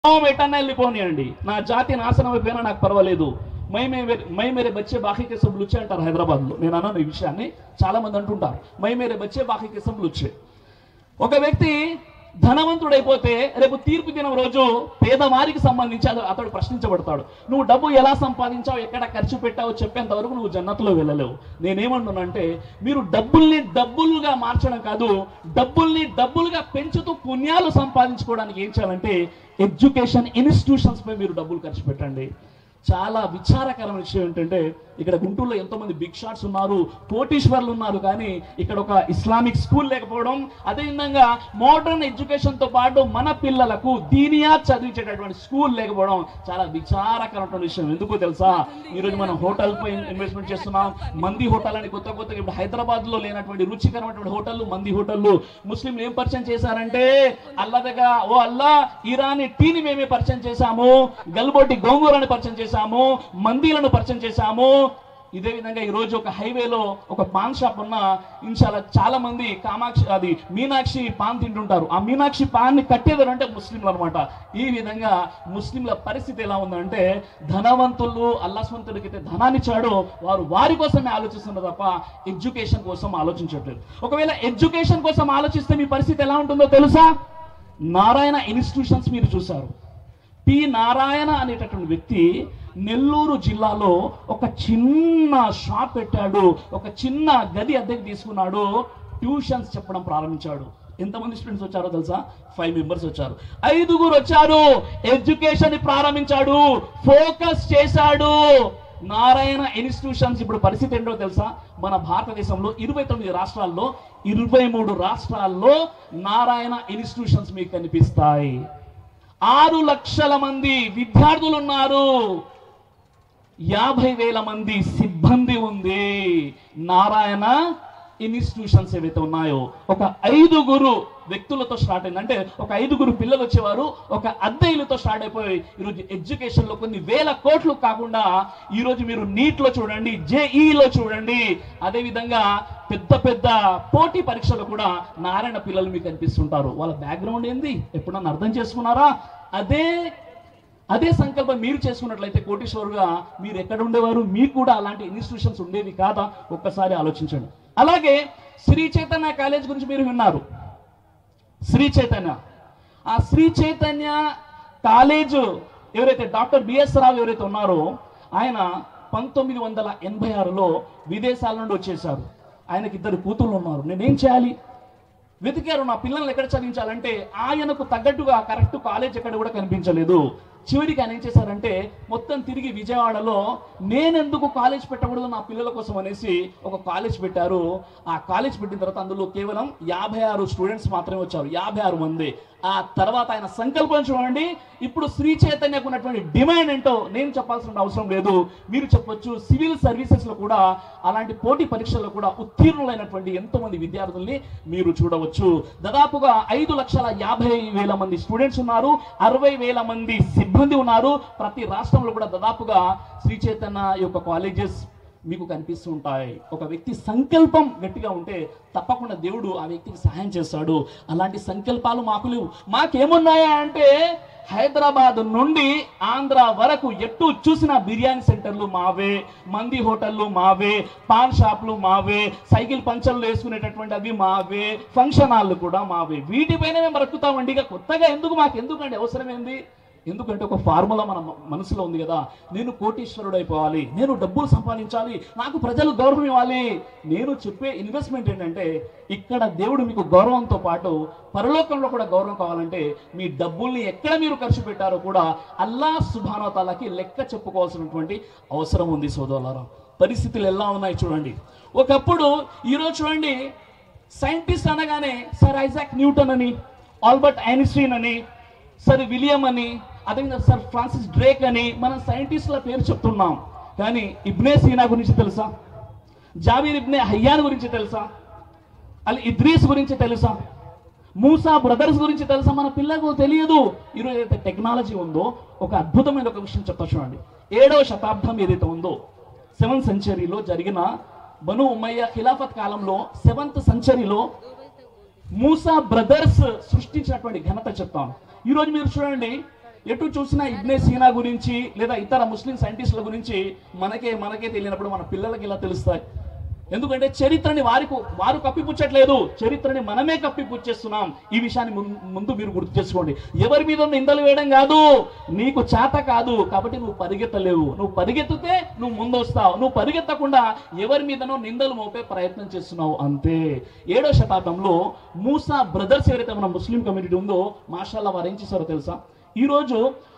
పాపం ఎటన్నా వెళ్ళిపోనియండి నా జాతి నాశనం అయిపోయినా నాకు పర్వాలేదు మై మే మై మేరే బచ్చే బాకీ కిసం లుచ్చే అంటారు హైదరాబాద్ లో నేను అన్నాను ఈ విషయాన్ని చాలా మంది అంటుంటారు మై మేరే బచ్చే బాకీ కిసం లుచ్చే ఒక వ్యక్తి ధనవంతుడైపోతే రేపు తీర్పు దినం రోజు పేదవారికి సంబంధించి అతడు అతడు ప్రశ్నించబడతాడు నువ్వు డబ్బు ఎలా సంపాదించావు ఎక్కడ ఖర్చు పెట్టావో చెప్పేంత వరకు నువ్వు జన్నతులో వెళ్ళలేవు నేనేమంటున్నానంటే మీరు డబ్బుల్ని డబ్బులుగా మార్చడం కాదు డబ్బుల్ని డబ్బులుగా పెంచుతూ పుణ్యాలు సంపాదించుకోవడానికి ఏం చేయాలంటే ఎడ్యుకేషన్ ఇన్స్టిట్యూషన్స్ పై మీరు డబ్బులు ఖర్చు పెట్టండి చాలా విచారకరమైన విషయం ఏంటంటే ఇక్కడ గుంటూరులో ఎంతో మంది బిగ్ షాట్స్ ఉన్నారు కోటీశ్వర్లు ఉన్నారు కానీ ఇక్కడ ఒక ఇస్లామిక్ స్కూల్ లేకపోవడం అదేవిధంగా మోడర్న్ ఎడ్యుకేషన్ తో పాటు మన పిల్లలకు దీనియా చదివించేటటువంటి స్కూల్ లేకపోవడం చాలా విచారకరమైన విషయం ఎందుకో తెలుసా ఈరోజు మనం హోటల్ పై ఇన్వెస్ట్మెంట్ చేస్తున్నాం మంది హోటల్ అని కొత్త కొత్త ఇప్పుడు హైదరాబాద్ లో లేనటువంటి రుచికరమైనటువంటి హోటళ్ళు మంది హోటళ్ళు ముస్లింలు ఏం పరిచయం చేశారంటే అల్లదగా ఓ అల్లా ఇరానీ టీని మేమే పరిచయం చేశాము గల్బోటి గోంగూరని పరిచయం చేశాము మందీలను పరిచయం చేశాము ఇదే విధంగా ఈ రోజు ఒక హైవేలో ఒక పాన్ షాప్ ఉన్న ఇన్షాల్లా చాలా మంది కామాక్షి అది మీనాక్షి పాన్ తింటుంటారు ఆ మీనాక్షి పాన్ ని కట్టేది అంటే ముస్లింలు అనమాట ఈ విధంగా ముస్లింల పరిస్థితి ఎలా ఉందంటే ధనవంతులు అల్లస్వంతులకి అయితే ధనాన్ని ఇచ్చాడో వారు వారి కోసమే ఆలోచిస్తున్నారు తప్ప ఎడ్యుకేషన్ కోసం ఆలోచించట్లేదు ఒకవేళ ఎడ్యుకేషన్ కోసం ఆలోచిస్తే మీ పరిస్థితి ఎలా ఉంటుందో తెలుసా నారాయణ ఇన్స్టిట్యూషన్స్ మీరు చూశారు పి నారాయణ అనేటటువంటి వ్యక్తి నెల్లూరు జిల్లాలో ఒక చిన్న షాప్ పెట్టాడు ఒక చిన్న గది అద్దెకి తీసుకున్నాడు ట్యూషన్స్ చెప్పడం ప్రారంభించాడు ఎంతమంది స్టూడెంట్స్ వచ్చారో తెలుసా ఫైవ్ మెంబర్స్ వచ్చారు ఐదుగురు వచ్చారు ఎడ్యుకేషన్ ప్రారంభించాడు ఫోకస్ చేశాడు నారాయణ ఇన్స్టిట్యూషన్స్ ఇప్పుడు పరిస్థితి ఏంటో తెలుసా మన భారతదేశంలో ఇరవై తొమ్మిది రాష్ట్రాల్లో ఇరవై మూడు రాష్ట్రాల్లో నారాయణ ఇన్స్టిట్యూషన్స్ మీకు కనిపిస్తాయి ఆరు లక్షల మంది విద్యార్థులు ఉన్నారు యాభై వేల మంది సిబ్బంది ఉంది నారాయణ ఇన్స్టిట్యూషన్స్ ఏవైతే ఉన్నాయో ఒక ఐదుగురు వ్యక్తులతో స్టార్ట్ అయింది అంటే ఒక ఐదుగురు పిల్లలు వచ్చేవారు ఒక అద్దె ఇల్లుతో స్టార్ట్ అయిపోయి ఈరోజు ఎడ్యుకేషన్ లో కొన్ని వేల కోట్లు కాకుండా ఈరోజు మీరు నీట్ లో చూడండి జేఈలో చూడండి అదే విధంగా పెద్ద పెద్ద పోటీ పరీక్షలు కూడా నారాయణ పిల్లలు మీకు కనిపిస్తుంటారు వాళ్ళ బ్యాక్గ్రౌండ్ ఏంది ఎప్పుడన్నా అర్థం చేసుకున్నారా అదే అదే సంకల్పం మీరు చేసుకున్నట్లయితే కోటీశ్వరుగా మీరు ఎక్కడ ఉండేవారు మీకు కూడా అలాంటి ఇన్స్టిట్యూషన్స్ ఉండేవి కాదా ఒక్కసారి ఆలోచించండి అలాగే శ్రీ చైతన్య కాలేజ్ గురించి మీరు విన్నారు శ్రీ చైతన్య ఆ శ్రీ చైతన్య కాలేజ్ ఎవరైతే డాక్టర్ బిఎస్ రావు ఎవరైతే ఉన్నారో ఆయన పంతొమ్మిది వందల ఎనభై ఆరులో విదేశాల నుండి వచ్చేసారు ఆయనకి ఇద్దరు కూతుళ్ళు ఉన్నారు నేనేం చేయాలి వెతికారు నా పిల్లల్ని ఎక్కడ చదివించాలంటే ఆయనకు తగ్గట్టుగా కరెక్ట్ కాలేజ్ ఎక్కడ కూడా కనిపించలేదు చివరికి ఆయన ఏం చేశారంటే మొత్తం తిరిగి విజయవాడలో నేనెందుకు కాలేజ్ పెట్టకూడదు నా పిల్లల కోసం అనేసి ఒక కాలేజ్ పెట్టారు ఆ కాలేజ్ పెట్టిన తర్వాత అందులో కేవలం యాభై ఆరు స్టూడెంట్స్ మాత్రమే వచ్చారు యాభై ఆరు మంది ఆ తర్వాత ఆయన సంకల్పం చూడండి ఇప్పుడు శ్రీ చైతన్యకు ఉన్నటువంటి డిమాండ్ ఏంటో నేను చెప్పాల్సిన అవసరం లేదు మీరు చెప్పొచ్చు సివిల్ సర్వీసెస్ లో కూడా అలాంటి పోటీ పరీక్షల్లో కూడా ఉత్తీర్ణులైనటువంటి ఎంతో మంది విద్యార్థుల్ని మీరు చూడవచ్చు దాదాపుగా ఐదు లక్షల యాభై వేల మంది స్టూడెంట్స్ ఉన్నారు అరవై వేల మంది సిబ్బంది ఉన్నారు ప్రతి రాష్ట్రంలో కూడా దాదాపుగా శ్రీ చైతన్య యొక్క కాలేజెస్ మీకు కనిపిస్తూ ఉంటాయి ఒక వ్యక్తి సంకల్పం గట్టిగా ఉంటే తప్పకుండా దేవుడు ఆ వ్యక్తికి సహాయం చేస్తాడు అలాంటి సంకల్పాలు మాకు లేవు మాకేమున్నాయా అంటే హైదరాబాద్ నుండి ఆంధ్ర వరకు ఎటు చూసిన బిర్యానీ సెంటర్లు మావే మంది హోటళ్ళు మావే పాన్ షాప్లు మావే సైకిల్ పంచర్లు వేసుకునేటటువంటి అవి మావే ఫంక్షన్ హాళ్ళు కూడా మావే వీటిపైన మేము బ్రతుకుతామండి ఇక కొత్తగా ఎందుకు మాకు ఎందుకండి అవసరం ఏంది ఎందుకంటే ఒక ఫార్ములా మన మ- మనసులో ఉంది కదా నేను కోటీశ్వరుడు అయిపోవాలి నేను డబ్బులు సంపాదించాలి నాకు ప్రజలు గౌరవం ఇవ్వాలి నేను చెప్పే ఇన్వెస్ట్మెంట్ ఏంటంటే ఇక్కడ దేవుడు మీకు గౌరవంతో పాటు పరలోకంలో కూడా గౌరవం కావాలంటే మీ డబ్బుల్ని ఎక్కడ మీరు ఖర్చు పెట్టారో కూడా అల్లా సుభానతాలకి లెక్క చెప్పుకోవాల్సినటువంటి అవసరం ఉంది సోదరులారా పరిస్థితులు ఎలా ఉన్నాయి చూడండి ఒకప్పుడు ఈరోజు చూడండి సైంటిస్ట్ అనగానే సర్ ఐజాక్ న్యూటన్ అని ఆల్బర్ట్ ఐన్స్టీన్ అని సర్ విలియం అని అదేవిధంగా సర్ ఫ్రాన్సిస్ డ్రేక్ అని మనం సైంటిస్టుల పేరు చెప్తున్నాం కానీ ఇబ్నే సీనా గురించి తెలుసా జావీర్ ఇబ్నే హయ్యాన్ గురించి తెలుసా అల్ ఇద్రీస్ గురించి తెలుసా మూసా బ్రదర్స్ గురించి తెలుసా మన పిల్లకు తెలియదు ఈరోజు ఏదైతే టెక్నాలజీ ఉందో ఒక అద్భుతమైన ఒక విషయం చెప్తా చూడండి ఏడవ శతాబ్దం ఏదైతే ఉందో సెవెంత్ సెంచరీలో జరిగిన బను ఉమ్మయ్య ఖిలాఫత్ కాలంలో సెవెంత్ సెంచరీలో మూసా బ్రదర్స్ సృష్టించినటువంటి ఘనత చెప్తాను ఈ రోజు మీరు చూడండి ఎటు చూసినా ఇబ్నే సీనా గురించి లేదా ఇతర ముస్లిం సైంటిస్టుల గురించి మనకే మనకే తెలియనప్పుడు మన పిల్లలకి ఇలా తెలుస్తాయి ఎందుకంటే చరిత్రని వారికి వారు కప్పిపుచ్చట్లేదు చరిత్రని మనమే కప్పిపుచ్చేస్తున్నాం ఈ విషయాన్ని ముం- ముందు మీరు గుర్తు చేసుకోండి ఎవరి మీద నిందలు వేయడం కాదు నీకు చేత కాదు కాబట్టి నువ్వు పరిగెత్తలేవు నువ్వు పరిగెత్తితే నువ్వు ముందు వస్తావు నువ్వు పరిగెత్తకుండా ఎవరి మీదనో నిందలు మోపే ప్రయత్నం చేస్తున్నావు అంతే ఏడో శతాబ్దంలో మూసా బ్రదర్స్ ఎవరైతే మన ముస్లిం కమ్యూనిటీ ఉందో మాషాల్లా వారు ఏం చేశారో తెలుసా ఈరోజు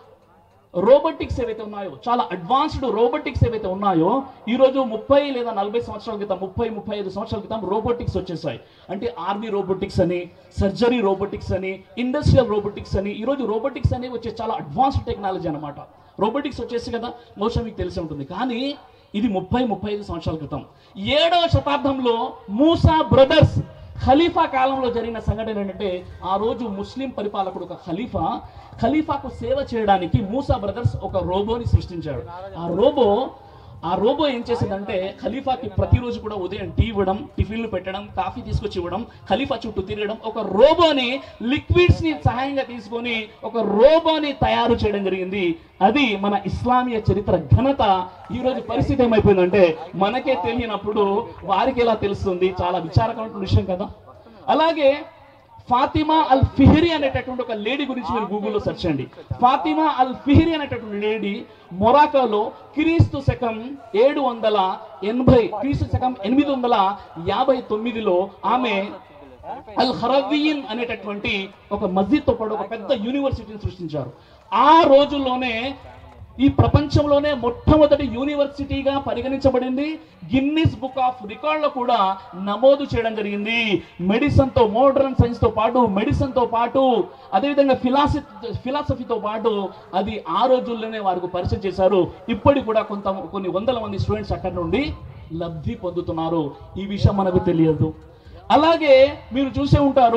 రోబోటిక్స్ ఏవైతే ఉన్నాయో చాలా అడ్వాన్స్డ్ రోబోటిక్స్ ఏవైతే ఉన్నాయో ఈ రోజు ముప్పై లేదా నలభై సంవత్సరాల క్రితం ముప్పై ముప్పై ఐదు సంవత్సరాల క్రితం రోబోటిక్స్ వచ్చేసాయి అంటే ఆర్మీ రోబోటిక్స్ అని సర్జరీ రోబోటిక్స్ అని ఇండస్ట్రియల్ రోబోటిక్స్ అని ఈ రోజు రోబోటిక్స్ అనేవి వచ్చే చాలా అడ్వాన్స్డ్ టెక్నాలజీ అనమాట రోబోటిక్స్ వచ్చేసి కదా బహుశా మీకు తెలిసి ఉంటుంది కానీ ఇది ముప్పై ముప్పై ఐదు సంవత్సరాల క్రితం ఏడవ శతాబ్దంలో మూసా బ్రదర్స్ ఖలీఫా కాలంలో జరిగిన సంఘటన ఏంటంటే ఆ రోజు ముస్లిం పరిపాలకుడు ఒక ఖలీఫా ఖలీఫాకు సేవ చేయడానికి మూసా బ్రదర్స్ ఒక రోబోని సృష్టించాడు ఆ రోబో ఆ రోబో ఏం చేసిందంటే ఖలీఫాకి ప్రతిరోజు కూడా ఉదయం టీ ఇవ్వడం టిఫిన్లు పెట్టడం కాఫీ తీసుకొచ్చి ఇవ్వడం ఖలీఫా చుట్టూ తిరగడం ఒక రోబోని లిక్విడ్స్ ని సహాయంగా తీసుకొని ఒక రోబోని తయారు చేయడం జరిగింది అది మన ఇస్లామీయ చరిత్ర ఘనత ఈ రోజు పరిస్థితి ఏమైపోయిందంటే మనకే తెలియనప్పుడు వారికి ఎలా తెలుస్తుంది చాలా విచారకరమైన విషయం కదా అలాగే ఫాతిమా అల్ ఫిహిరి అనేటటువంటి ఒక లేడీ గురించి మీరు గూగుల్లో సెర్చ్ చేయండి ఫాతిమా అల్ ఫిహిరి అనేటటువంటి లేడీ మొరాకోలో క్రీస్తు శకం ఏడు వందల ఎనభై క్రీస్తు శకం ఎనిమిది వందల యాభై తొమ్మిదిలో ఆమె అల్ హరవీన్ అనేటటువంటి ఒక మస్జిద్ తో పాటు ఒక పెద్ద యూనివర్సిటీని సృష్టించారు ఆ రోజుల్లోనే ఈ ప్రపంచంలోనే మొట్టమొదటి యూనివర్సిటీగా పరిగణించబడింది గిన్నిస్ బుక్ ఆఫ్ రికార్డులో కూడా నమోదు చేయడం జరిగింది మెడిసిన్ తో మోడర్న్ సైన్స్ తో పాటు మెడిసిన్ తో పాటు అదేవిధంగా ఫిలాసఫీ ఫిలాసఫీతో పాటు అది ఆ రోజుల్లోనే వారికి పరిచయం చేశారు ఇప్పటికి కూడా కొంత కొన్ని వందల మంది స్టూడెంట్స్ అక్కడ నుండి లబ్ధి పొందుతున్నారు ఈ విషయం మనకు తెలియదు అలాగే మీరు చూసే ఉంటారు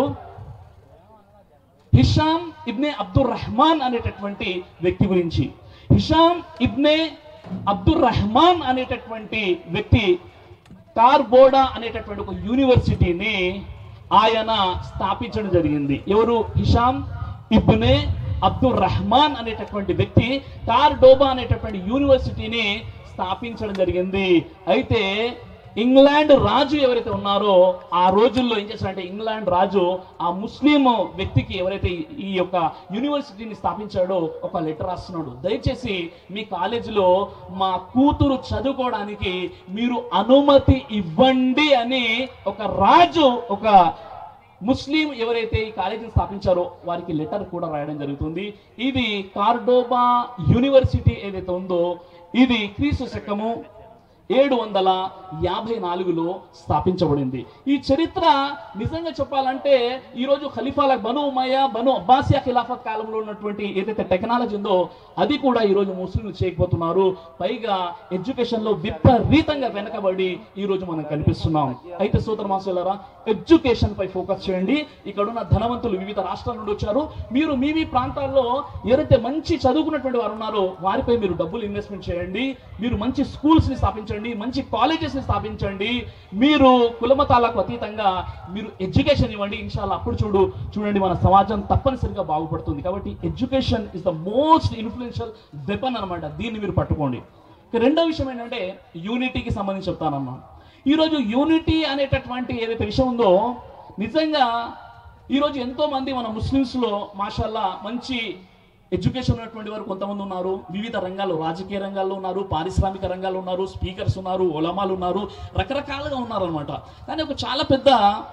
హిషాం ఇబ్నే అబ్దుర్ రహమాన్ అనేటటువంటి వ్యక్తి గురించి హిషాం ఇబ్నే అబ్దుర్ రహమాన్ అనేటటువంటి వ్యక్తి కార్బోడా అనేటటువంటి ఒక యూనివర్సిటీని ఆయన స్థాపించడం జరిగింది ఎవరు హిషాం ఇబ్నే అబ్దుర్ రహమాన్ అనేటటువంటి వ్యక్తి కార్డోబా అనేటటువంటి యూనివర్సిటీని స్థాపించడం జరిగింది అయితే ఇంగ్లాండ్ రాజు ఎవరైతే ఉన్నారో ఆ రోజుల్లో ఏం చేశారంటే ఇంగ్లాండ్ రాజు ఆ ముస్లిం వ్యక్తికి ఎవరైతే ఈ- ఈ యొక్క యూనివర్సిటీని స్థాపించాడో ఒక లెటర్ రాస్తున్నాడు దయచేసి మీ కాలేజీలో మా కూతురు చదువుకోవడానికి మీరు అనుమతి ఇవ్వండి అని ఒక రాజు ఒక ముస్లిం ఎవరైతే ఈ కాలేజీని స్థాపించారో వారికి లెటర్ కూడా రాయడం జరుగుతుంది ఇది కార్డోబా యూనివర్సిటీ ఏదైతే ఉందో ఇది క్రీస్తు శకము ఏడు వందల యాభై నాలుగులో స్థాపించబడింది ఈ చరిత్ర నిజంగా చెప్పాలంటే ఈరోజు ఖలీఫాల బను ఉమయ్య బను అబ్బాసియా ఖిలాఫత్ కాలంలో ఉన్నటువంటి ఏదైతే టెక్నాలజీ ఉందో అది కూడా ఈరోజు ముస్లింలు చేయకపోతున్నారు పైగా ఎడ్యుకేషన్ లో విపరీతంగా వెనకబడి ఈ రోజు మనం కనిపిస్తున్నాం అయితే సోదర మాసులారా ఎడ్యుకేషన్ పై ఫోకస్ చేయండి ఇక్కడ ఉన్న ధనవంతులు వివిధ రాష్ట్రాల నుండి వచ్చారు మీరు మీ మీ ప్రాంతాల్లో ఎవరైతే మంచి చదువుకున్నటువంటి వారు ఉన్నారో వారిపై మీరు డబ్బులు ఇన్వెస్ట్మెంట్ చేయండి మీరు మంచి స్కూల్స్ ని స్థాపించండి మంచి కాలేజెస్ ని స్థాపించండి మీరు కులమతాలకు అతీతంగా మీరు ఎడ్యుకేషన్ ఇవ్వండి ఇన్షాల్లా అప్పుడు చూడు చూడండి మన సమాజం తప్పనిసరిగా బాగుపడుతుంది కాబట్టి education is the most influential weapon అన్నమాట దీన్ని మీరు పట్టుకోండి ఇక రెండో విషయం ఏంటంటే యూనిటీకి సంబంధించి చెప్తానమ్మా ఈరోజు యూనిటీ అనేటటువంటి ఏదైతే విషయం ఉందో నిజంగా ఈరోజు ఎంతో మంది మన ముస్లిమ్స్లో మాషాల్లా మంచి ఎడ్యుకేషన్ ఉన్నటువంటి వారు కొంతమంది ఉన్నారు వివిధ రంగాల్లో రాజకీయ రంగాల్లో ఉన్నారు పారిశ్రామిక రంగాల్లో ఉన్నారు స్పీకర్స్ ఉన్నారు ఒలమాలు ఉన్నారు రకరకాలుగా ఉన్నారు అనమాట కానీ ఒక చాలా పెద్ద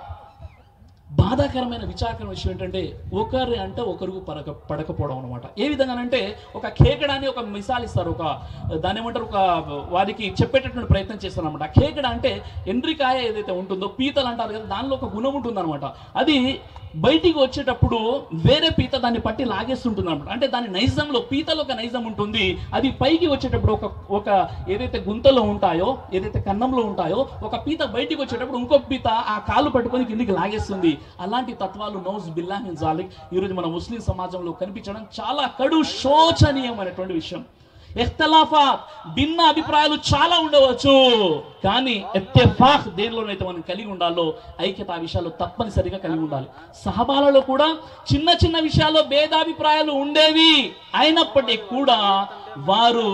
బాధాకరమైన విచారకరమైన విషయం ఏంటంటే ఒకరి అంటే ఒకరికి పడక పడకపోవడం అనమాట ఏ విధంగానంటే ఒక కేకడాన్ని ఒక మిసాల్ ఇస్తారు ఒక దాని ఏమంటారు ఒక వారికి చెప్పేటటువంటి ప్రయత్నం చేస్తారు అనమాట కేకడ అంటే ఎండ్రికాయ ఏదైతే ఉంటుందో పీతలు అంటారు కదా దానిలో ఒక గుణం ఉంటుంది అనమాట అది బయటికి వచ్చేటప్పుడు వేరే పీత దాన్ని పట్టి లాగేస్తుంటుంది అనమాట అంటే దాని నైజంలో పీతలో ఒక నైజం ఉంటుంది అది పైకి వచ్చేటప్పుడు ఒక ఒక ఏదైతే గుంతలో ఉంటాయో ఏదైతే కన్నంలో ఉంటాయో ఒక పీత బయటికి వచ్చేటప్పుడు ఇంకొక పీత ఆ కాలు పట్టుకొని కిందికి లాగేస్తుంది అలాంటి తత్వాలు నౌజ్ బిల్లాహిన్ జాలిక్ ఈరోజు మన ముస్లిం సమాజంలో కనిపించడం చాలా కడు శోచనీయమైనటువంటి విషయం ఇఖ్తలాఫాత్ భిన్న అభిప్రాయాలు చాలా ఉండవచ్చు కానీ ఎత్తెఫాక్ దేనిలోనైతే మనం కలిగి ఉండాలో ఐక్యత ఆ విషయాల్లో తప్పనిసరిగా కలిగి ఉండాలి సహబాలలో కూడా చిన్న చిన్న విషయాల్లో భేదాభిప్రాయాలు ఉండేవి అయినప్పటికీ కూడా వారు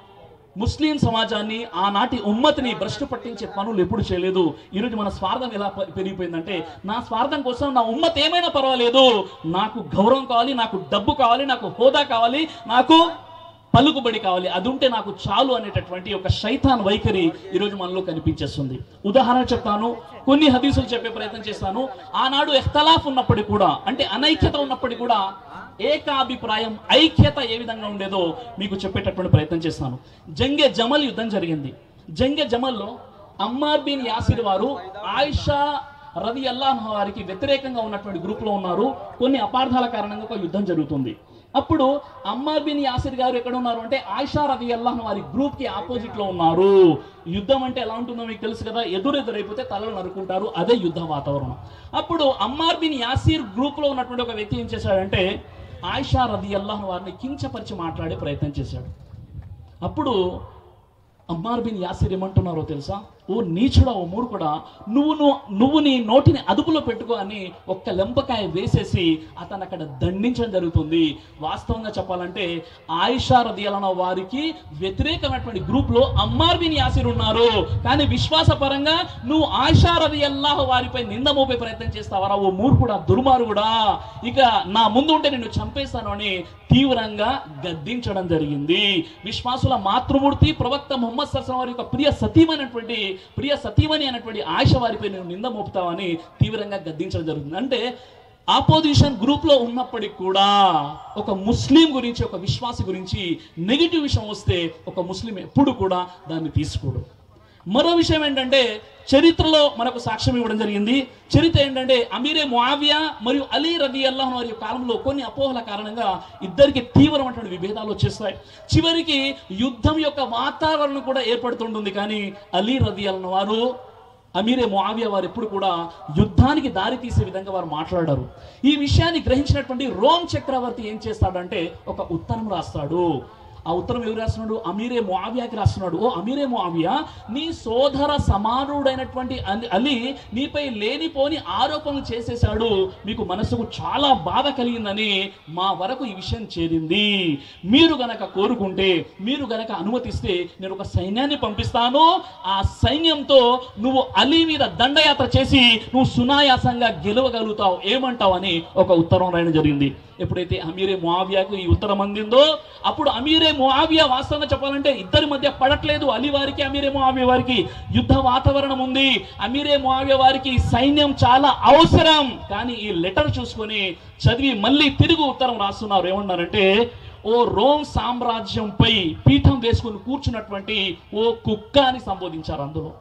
ముస్లిం సమాజాన్ని ఆనాటి ఉమ్మతిని భ్రష్టు పట్టించే పనులు ఎప్పుడు చేయలేదు ఈరోజు మన స్వార్థం ఎలా పె- పెరిగిపోయిందంటే నా స్వార్థం కోసం నా ఉమ్మత్ ఏమైనా పర్వాలేదు నాకు గౌరవం కావాలి నాకు డబ్బు కావాలి నాకు హోదా కావాలి నాకు పలుకుబడి కావాలి అది ఉంటే నాకు చాలు అనేటటువంటి ఒక శైతాన్ వైఖరి ఈరోజు మనలో కనిపించేస్తుంది ఉదాహరణ చెప్తాను కొన్ని హదీసులు చెప్పే ప్రయత్నం చేస్తాను ఆనాడు ఎఖ్తలాఫ్ ఉన్నప్పటికీ కూడా అంటే అనైక్యత ఉన్నప్పటికీ కూడా ఏకాభిప్రాయం ఐక్యత ఏ విధంగా ఉండేదో మీకు చెప్పేటటువంటి ప్రయత్నం చేస్తాను జంగే జమల్ యుద్ధం జరిగింది జంగే జమల్లో అమ్మార్ బిన్ యాసిర్ వారు ఆయిషా రవి అల్లాహ్ వారికి వ్యతిరేకంగా ఉన్నటువంటి గ్రూప్ లో ఉన్నారు కొన్ని అపార్థాల కారణంగా ఒక యుద్ధం జరుగుతుంది అప్పుడు అమ్మార్ బిన్ యాసిర్ గారు ఎక్కడ ఉన్నారు అంటే ఆయిషా రవి అల్లాహ్ వారి గ్రూప్ కి ఆపోజిట్ లో ఉన్నారు యుద్ధం అంటే ఎలా ఉంటుందో మీకు తెలుసు కదా ఎదురెదురైపోతే తలలు నరుకుంటారు అదే యుద్ధ వాతావరణం అప్పుడు అమ్మార్ బిన్ యాసిర్ గ్రూప్ లో ఉన్నటువంటి ఒక వ్యక్తి ఏం చేశాడంటే ఆయిషా రది అల్లాహ్ వారిని కించపరిచి మాట్లాడే ప్రయత్నం చేశాడు అప్పుడు అమ్మార్ బిన్ యాసిర్ ఏమంటున్నారో తెలుసా ఓ నీచుడా ఓ మూర్ఖుడా నువ్వు ను- నువ్వు నీ నోటిని అదుపులో పెట్టుకో అని ఒక్క లెంపకాయ వేసేసి అతను అక్కడ దండించడం జరుగుతుంది వాస్తవంగా చెప్పాలంటే ఆయిషా రదియలన వారికి వ్యతిరేకమైనటువంటి గ్రూప్ లో అమ్మార్ బిన్ యాసిర్ ఉన్నారు కానీ విశ్వాస పరంగా నువ్వు ఆయిషా రది అల్లాహ్ వారిపై నింద మోపే ప్రయత్నం చేస్తావరా ఓ మూర్ఖుడా దుర్మార్గుడా ఇక నా ముందు ఉంటే నిన్ను చంపేస్తాను అని తీవ్రంగా గద్దించడం జరిగింది విశ్వాసుల మాతృమూర్తి ప్రవక్త ముహమ్మద్ సల్లం వారి యొక్క ప్రియ సతీమైనటువంటి ప్రియ సతీమణి అనేటువంటి ఆశ వారిపై నేను నింద మోపుతావని తీవ్రంగా గద్దించడం జరుగుతుంది అంటే ఆపోజిషన్ గ్రూప్ లో ఉన్నప్పటికీ కూడా ఒక ముస్లిం గురించి ఒక విశ్వాసి గురించి నెగిటివ్ విషయం వస్తే ఒక ముస్లిం ఎప్పుడు కూడా దాన్ని తీసుకోడు మరో విషయం ఏంటంటే చరిత్రలో మనకు సాక్ష్యం ఇవ్వడం జరిగింది చరిత్ర ఏంటంటే అమీరే ముఆవియా మరియు అలీ రది అల్లాహ్ వారి కాలంలో కొన్ని అపోహల కారణంగా ఇద్దరికి తీవ్రమైనటువంటి విభేదాలు వచ్చేస్తాయి చివరికి యుద్ధం యొక్క వాతావరణం కూడా ఏర్పడుతుంటుంది కానీ అలీ రది అల్లాహ్ వారు అమీరే ముఆవియా వారు ఎప్పుడు కూడా యుద్ధానికి దారి తీసే విధంగా వారు మాట్లాడారు ఈ విషయాన్ని గ్రహించినటువంటి రోమ్ చక్రవర్తి ఏం చేస్తాడంటే ఒక ఉత్తరం రాస్తాడు ఆ ఉత్తరం ఎవరు రాస్తున్నాడు అమీరే ముఆవియాకి రాస్తున్నాడు ఓ అమీరే ముఆవియా నీ సోదర సమానుడైనటువంటి అలి- అలీ నీపై లేనిపోని ఆరోపణలు చేసేశాడు మీకు మనసుకు చాలా బాధ కలిగిందని మా వరకు ఈ విషయం చేరింది మీరు గనక కోరుకుంటే మీరు గనక అనుమతిస్తే నేను ఒక సైన్యాన్ని పంపిస్తాను ఆ సైన్యంతో నువ్వు అలీ మీద దండయాత్ర చేసి నువ్వు సునాయాసంగా గెలవగలుగుతావు ఏమంటావు అని ఒక ఉత్తరం రాయడం జరిగింది ఎప్పుడైతే అమీరే ముఆవియాకు ఈ ఉత్తరం అందిందో అప్పుడు అమీరే ముఆవియా వాస్తవంగా చెప్పాలంటే ఇద్దరి మధ్య పడట్లేదు అలీ వారికి అమీరే ముఆవియా వారికి యుద్ధ వాతావరణం ఉంది అమీరే ముఆవియా వారికి సైన్యం చాలా అవసరం కానీ ఈ లెటర్ చూసుకొని చదివి మళ్ళీ తిరిగి ఉత్తరం రాస్తున్నారు ఏమన్నారంటే ఓ రోమ్ సామ్రాజ్యంపై పీఠం వేసుకొని కూర్చున్నటువంటి ఓ కుక్క అని సంబోధించారు అందులో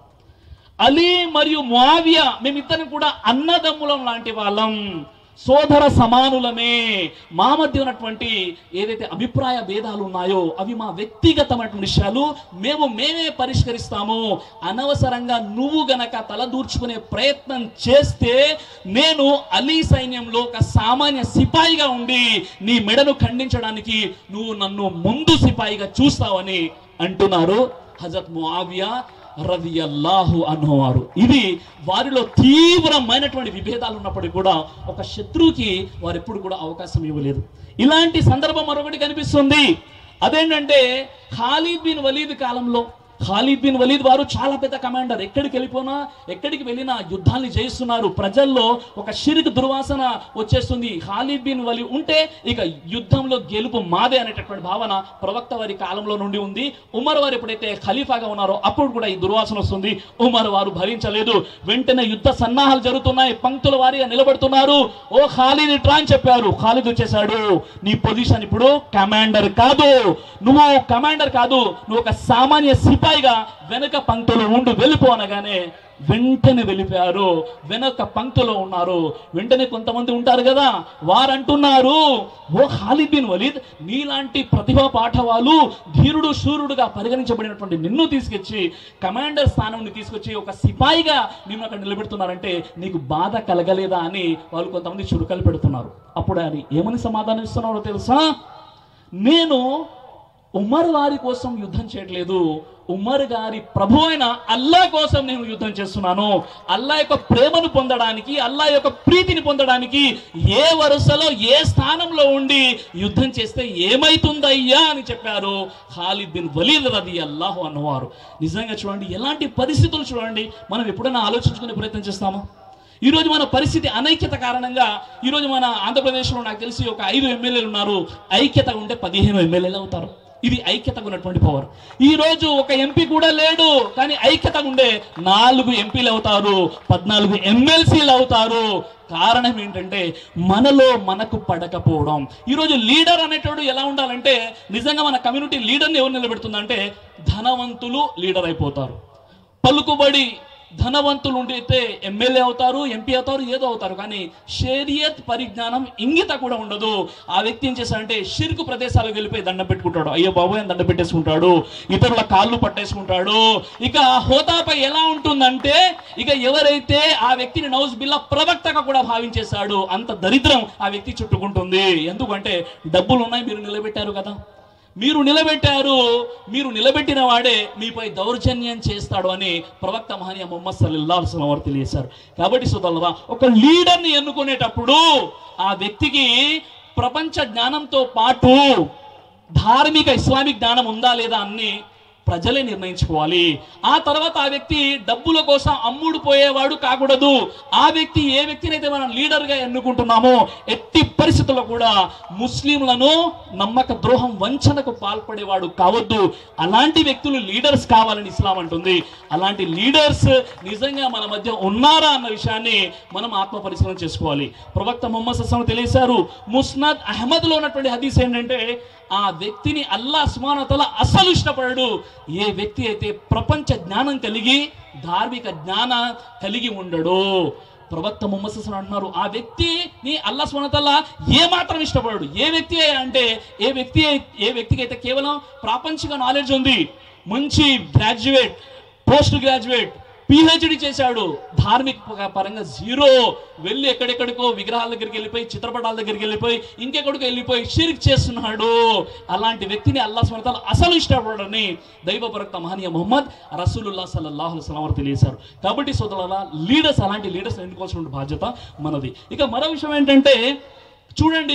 అలీ మరియు ముఆవియా మేమిద్దరం కూడా అన్నదమ్ములం లాంటి వాళ్ళం సోదర సమానులమే మా మధ్య ఉన్నటువంటి ఏదైతే అభిప్రాయ భేదాలు ఉన్నాయో అవి మా వ్యక్తిగతమైనటువంటి విషయాలు మేము మేమే పరిష్కరిస్తాము అనవసరంగా నువ్వు గనక తలదూర్చుకునే ప్రయత్నం చేస్తే నేను అలీ సైన్యంలో ఒక సామాన్య సిపాయిగా ఉండి నీ మెడను ఖండించడానికి నువ్వు నన్ను ముందు సిపాయిగా చూస్తావని అంటున్నారు హజరత్ ముఆవియా రదియల్లాహు అన్నవారు ఇది వారిలో తీవ్రమైనటువంటి విభేదాలు ఉన్నప్పటికీ కూడా ఒక శత్రువుకి వారు ఎప్పుడు కూడా అవకాశం ఇవ్వలేదు ఇలాంటి సందర్భం మరొకటి కనిపిస్తుంది అదేంటంటే ఖాలిద్ బిన్ వలీద్ కాలంలో ఖాలిద్ బిన్ వలీద్ వారు చాలా పెద్ద కమాండర్ ఎక్కడికి వెళ్ళిపోయినా ఎక్కడికి వెళ్ళినా యుద్ధాన్ని జయిస్తున్నారు ప్రజల్లో ఒక షిరిక్ దుర్వాసన వచ్చేస్తుంది ఖాలిద్ బిన్ వలీ ఉంటే ఇక యుద్ధంలో గెలుపు మాదే అనేటటువంటి భావన ప్రవక్త వారి కాలంలో నుండి ఉంది ఉమర్ వారు ఎప్పుడైతే ఖలీఫాగా ఉన్నారో అప్పుడు కూడా ఈ దుర్వాసన వస్తుంది ఉమర్ వారు భరించలేదు వెంటనే యుద్ధ సన్నాహాలు జరుగుతున్నాయి పంక్తుల వారిగా నిలబడుతున్నారు ఓ ఖాలిద్ ఇట్రా అని చెప్పారు ఖాలిద్ వచ్చేసాడు నీ పొజిషన్ ఇప్పుడు కమాండర్ కాదు నువ్వు కమాండర్ కాదు నువ్వు ఒక సామాన్య సిపాయిగా వెనక పంక్తులు ఉండు వెళ్ళిపో అనగానే వెంటనే వెళ్ళిపోయారు వెనక పంక్తిలో ఉన్నారు వెంటనే కొంతమంది ఉంటారు కదా వారంటున్నారు ఓ ఖాలిద్ బిన్ వలీద్ నీలాంటి ప్రతిభా పాఠవాలు ధీరుడు శూరుడుగా పరిగణించబడినటువంటి నిన్ను తీసుకొచ్చి కమాండర్ స్థానం తీసుకొచ్చి ఒక సిపాయిగా నిన్ను అక్కడ నిలబెడుతున్నారంటే నీకు బాధ కలగలేదా అని వాళ్ళు కొంతమంది చురుకలు పెడుతున్నారు అప్పుడు అది ఏమని సమాధానం ఇస్తున్నారో తెలుసా నేను ఉమర్ వారి కోసం యుద్ధం చేయట్లేదు ఉమర్ గారి ప్రభు అయిన అల్లా కోసం నేను యుద్ధం చేస్తున్నాను అల్లా యొక్క ప్రేమను పొందడానికి అల్లా యొక్క ప్రీతిని పొందడానికి ఏ వరుసలో ఏ స్థానంలో ఉండి యుద్ధం చేస్తే ఏమైతుందయ్యా అని చెప్పారు ఖాలిద్ బిన్ వలీద్ రది అల్లాహు అన్నవారు నిజంగా చూడండి ఎలాంటి పరిస్థితులు చూడండి మనం ఎప్పుడైనా ఆలోచించుకునే ప్రయత్నం చేస్తామా ఈ రోజు మన పరిస్థితి అనైక్యత కారణంగా ఈ రోజు మన ఆంధ్రప్రదేశ్లో నాకు తెలిసి ఒక ఐదు ఎమ్మెల్యేలు ఉన్నారు ఐక్యత ఉంటే పదిహేను ఎమ్మెల్యేలు అవుతారు ఇది ఐక్యతగా ఉన్నటువంటి పవర్ ఈ రోజు ఒక ఎంపీ కూడా లేడు కానీ ఐక్యత ఉండే నాలుగు ఎంపీలు అవుతారు పద్నాలుగు ఎమ్మెల్సీలు అవుతారు కారణం ఏంటంటే మనలో మనకు పడకపోవడం ఈరోజు లీడర్ అనేటోడు ఎలా ఉండాలంటే నిజంగా మన కమ్యూనిటీ లీడర్ని ఎవరు నిలబెడుతుందంటే ధనవంతులు లీడర్ అయిపోతారు పలుకుబడి ధనవంతులు ఉండితే ఎమ్మెల్యే అవుతారు ఎంపీ అవుతారు ఏదో అవుతారు కానీ షేరియత్ పరిజ్ఞానం ఇంగిత కూడా ఉండదు ఆ వ్యక్తి ఏం చేస్తాడంటే షిర్కు ప్రదేశాలకు వెళ్ళిపోయి దండం పెట్టుకుంటాడు అయ్యో బాబు అని దండం పెట్టేసుకుంటాడు ఇతరుల కాళ్ళు పట్టేసుకుంటాడు ఇక హోదాపై ఎలా ఉంటుందంటే ఇక ఎవరైతే ఆ వ్యక్తిని నౌజ్ బిల్లా ప్రవక్తగా కూడా భావించేశాడు అంత దరిద్రం ఆ వ్యక్తి చుట్టుకుంటుంది ఎందుకంటే డబ్బులు ఉన్నాయి మీరు నిలబెట్టారు కదా మీరు నిలబెట్టారు మీరు నిలబెట్టిన వాడే మీపై దౌర్జన్యం చేస్తాడు అని ప్రవక్త మహనీయ మొహమ్మద్ సల్లల్లాహు అలైహి వసల్లం వారు తెలియజేశారు కాబట్టి సోదరులారా ఒక లీడర్ని ఎన్నుకునేటప్పుడు ఆ వ్యక్తికి ప్రపంచ జ్ఞానంతో పాటు ధార్మిక ఇస్లామిక్ జ్ఞానం ఉందా లేదా అని ప్రజలే నిర్ణయించుకోవాలి ఆ తర్వాత ఆ వ్యక్తి డబ్బుల కోసం అమ్ముడు పోయేవాడు కాకూడదు ఆ వ్యక్తి ఏ వ్యక్తినైతే మనం లీడర్గా ఎన్నుకుంటున్నామో ఎట్టి పరిస్థితుల్లో కూడా ముస్లింలను నమ్మక ద్రోహం వంచనకు పాల్పడేవాడు కావద్దు అలాంటి వ్యక్తులు లీడర్స్ కావాలని ఇస్లాం అంటుంది అలాంటి లీడర్స్ నిజంగా మన మధ్య ఉన్నారా అన్న విషయాన్ని మనం ఆత్మ పరిశీలన చేసుకోవాలి ప్రవక్త మొహమ్మద్ సస్సం తెలియసారు ముస్నద్ అహ్మద్లో ఉన్నటువంటి హదీస్ ఏంటంటే ఆ వ్యక్తిని అల్లా సుమానతల అసలు ఇష్టపడడు ఏ వ్యక్తి అయితే ప్రపంచ జ్ఞానం కలిగి ధార్మిక జ్ఞాన కలిగి ఉండడు ప్రవక్త ముహమ్మద్ సస్సం అంటున్నారు ఆ వ్యక్తిని అల్లా సుమనతల్లా ఏ మాత్రం ఇష్టపడడు ఏ వ్యక్తి అంటే ఏ వ్యక్తి ఏ వ్యక్తికి అయితే కేవలం ప్రాపంచిక నాలెడ్జ్ ఉంది మంచి గ్రాడ్యుయేట్ పోస్ట్ గ్రాడ్యుయేట్ పిహెచ్డి చేశాడు ధార్మిక ప- పరంగా జీరో వెళ్ళి ఎక్కడెక్కడికో విగ్రహాల దగ్గరికి వెళ్ళిపోయి చిత్రపటాల దగ్గరికి వెళ్ళిపోయి ఇంకెక్కడికో వెళ్ళిపోయి షిరిక్ చేస్తున్నాడు అలాంటి వ్యక్తిని అల్లా స్మరతాలు అసలు ఇష్టపడని దైవ ప్రవక్త మహనీయ మొహమ్మద్ రసూలుల్లా సల్లల్లాహు అలైహి వసల్లం వారు తెలియజేశారు కాబట్టి సోదరుల లీడర్స్ అలాంటి లీడర్స్ ఎన్నుకోవాల్సిన బాధ్యత మనది ఇక మరో విషయం ఏంటంటే చూడండి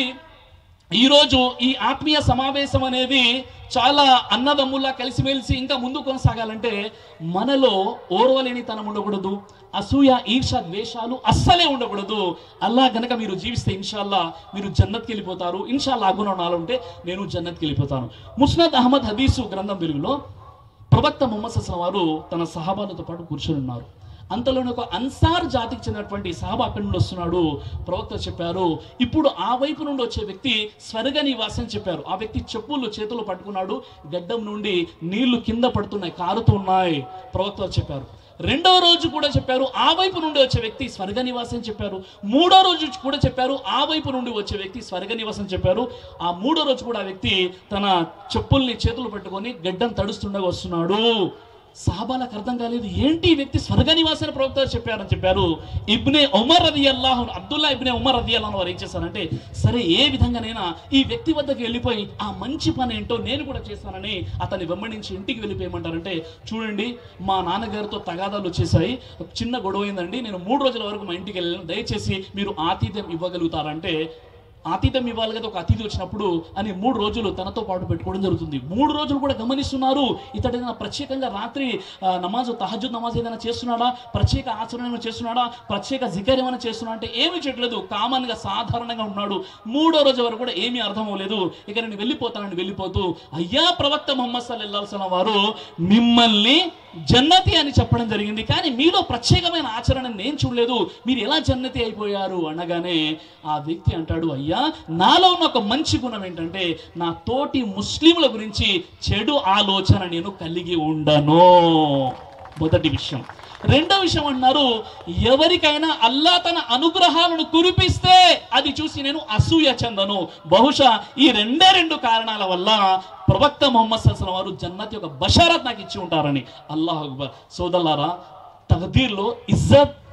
ఈరోజు ఈ ఆత్మీయ సమావేశం అనేది చాలా అన్నదమ్ముల్లా కలిసిమెలిసి ఇంకా ముందు కొనసాగాలంటే మనలో ఓర్వలేనితనం ఉండకూడదు అసూయ ఈర్ష ద్వేషాలు అస్సలే ఉండకూడదు అల్లా గనక మీరు జీవిస్తే ఇన్షాల్లా మీరు జన్నత్కి వెళ్ళిపోతారు ఇన్షాల్లా అగుణ నాలు ఉంటే నేను జన్నత్కి వెళ్ళిపోతాను ముస్నద్ అహ్మద్ హదీసు గ్రంథం వెలుగులో ప్రవక్త ముహమ్మద్ సస్లం వారు తన సహాబాలతో పాటు కూర్చొని ఉన్నారు అంతలోనే ఒక అన్సార్ జాతికి చెందినటువంటి సహాబా అక్కడి నుండి వస్తున్నాడు ప్రవక్త చెప్పారు ఇప్పుడు ఆ వైపు నుండి వచ్చే వ్యక్తి స్వర్గ నివాసం చెప్పారు ఆ వ్యక్తి చెప్పులు చేతులు పట్టుకున్నాడు గడ్డం నుండి నీళ్లు కింద పడుతున్నాయి కారుతూ ఉన్నాయి ప్రవక్త వారు చెప్పారు రెండో రోజు కూడా చెప్పారు ఆ వైపు నుండి వచ్చే వ్యక్తి స్వర్గ నివాసం చెప్పారు మూడో రోజు కూడా చెప్పారు ఆ వైపు నుండి వచ్చే వ్యక్తి స్వర్గ నివాసం చెప్పారు ఆ మూడో రోజు కూడా ఆ వ్యక్తి తన చెప్పుల్ని చేతులు పెట్టుకొని గడ్డం తడుస్తుండగా వస్తున్నాడు సాబాలకు అర్థం కాలేదు ఏంటి ఈ వ్యక్తి స్వర్గ నివాసాన్ని ప్రవక్త గారు చెప్పారని చెప్పారు ఇబ్నే ఉమర్ రది అల్లాహు అబ్దుల్లా ఇబ్నే ఉమర్ రది అల్లాహ్ వారు ఏం చేశారంటే సరే ఏ విధంగానైనా ఈ వ్యక్తి వద్దకు వెళ్ళిపోయి ఆ మంచి పని ఏంటో నేను కూడా చేస్తానని అతన్ని వెంబడించి ఇంటికి వెళ్ళిపోయమంటారంటే చూడండి మా నాన్నగారితో తగాదాలు వచ్చేసాయి ఒక చిన్న గొడవ అయిందండి నేను మూడు రోజుల వరకు మా ఇంటికి వెళ్ళాను దయచేసి మీరు ఆతిథ్యం ఇవ్వగలుగుతారంటే ఆతిథ్యం ఇవ్వాలి కదా ఒక అతిథి వచ్చినప్పుడు అని మూడు రోజులు తనతో పాటు పెట్టుకోవడం జరుగుతుంది మూడు రోజులు కూడా గమనిస్తున్నారు ఇతడు ఏదైనా ప్రత్యేకంగా రాత్రి ఆ, నమాజు తహజుద్ నమాజ్ ఏదైనా చేస్తున్నాడా ప్రత్యేక ఆచరణ ఏమైనా చేస్తున్నాడా ప్రత్యేక జికర్ ఏమైనా చేస్తున్నా అంటే ఏమీ చేయట్లేదు కామన్ గా సాధారణంగా ఉన్నాడు మూడో రోజు వరకు కూడా ఏమీ అర్థం అవ్వలేదు ఇక నేను వెళ్ళిపోతానని వెళ్ళిపోతూ అయ్యా ప్రవక్త మొహమ్మద్ సల్లల్లాహు వారు మిమ్మల్ని జన్నతి అని చెప్పడం జరిగింది కానీ మీలో ప్రత్యేకమైన ఆచరణ నేను చూడలేదు మీరు ఎలా జన్నతి అయిపోయారు అనగానే ఆ వ్యక్తి అంటాడు అయ్యా నాలో ఉన్న ఒక మంచి గుణం ఏంటంటే నా తోటి ముస్లింల గురించి చెడు ఆలోచన నేను కలిగి ఉండను మొదటి విషయం రెండో విషయం అన్నారు ఎవరికైనా అల్లా తన అనుగ్రహాలను కురిపిస్తే అది చూసి నేను అసూయ చెందను బహుశా ఈ రెండే రెండు కారణాల వల్ల ప్రవక్త మొహమ్మద్ సల్లం వారు జన్నత్ యొక్క బషారత్ నాకు ఇచ్చి ఉంటారని అల్లాహ్ అక్బర్ సోదల్లారా తగదీర్లో ఇజ్జత్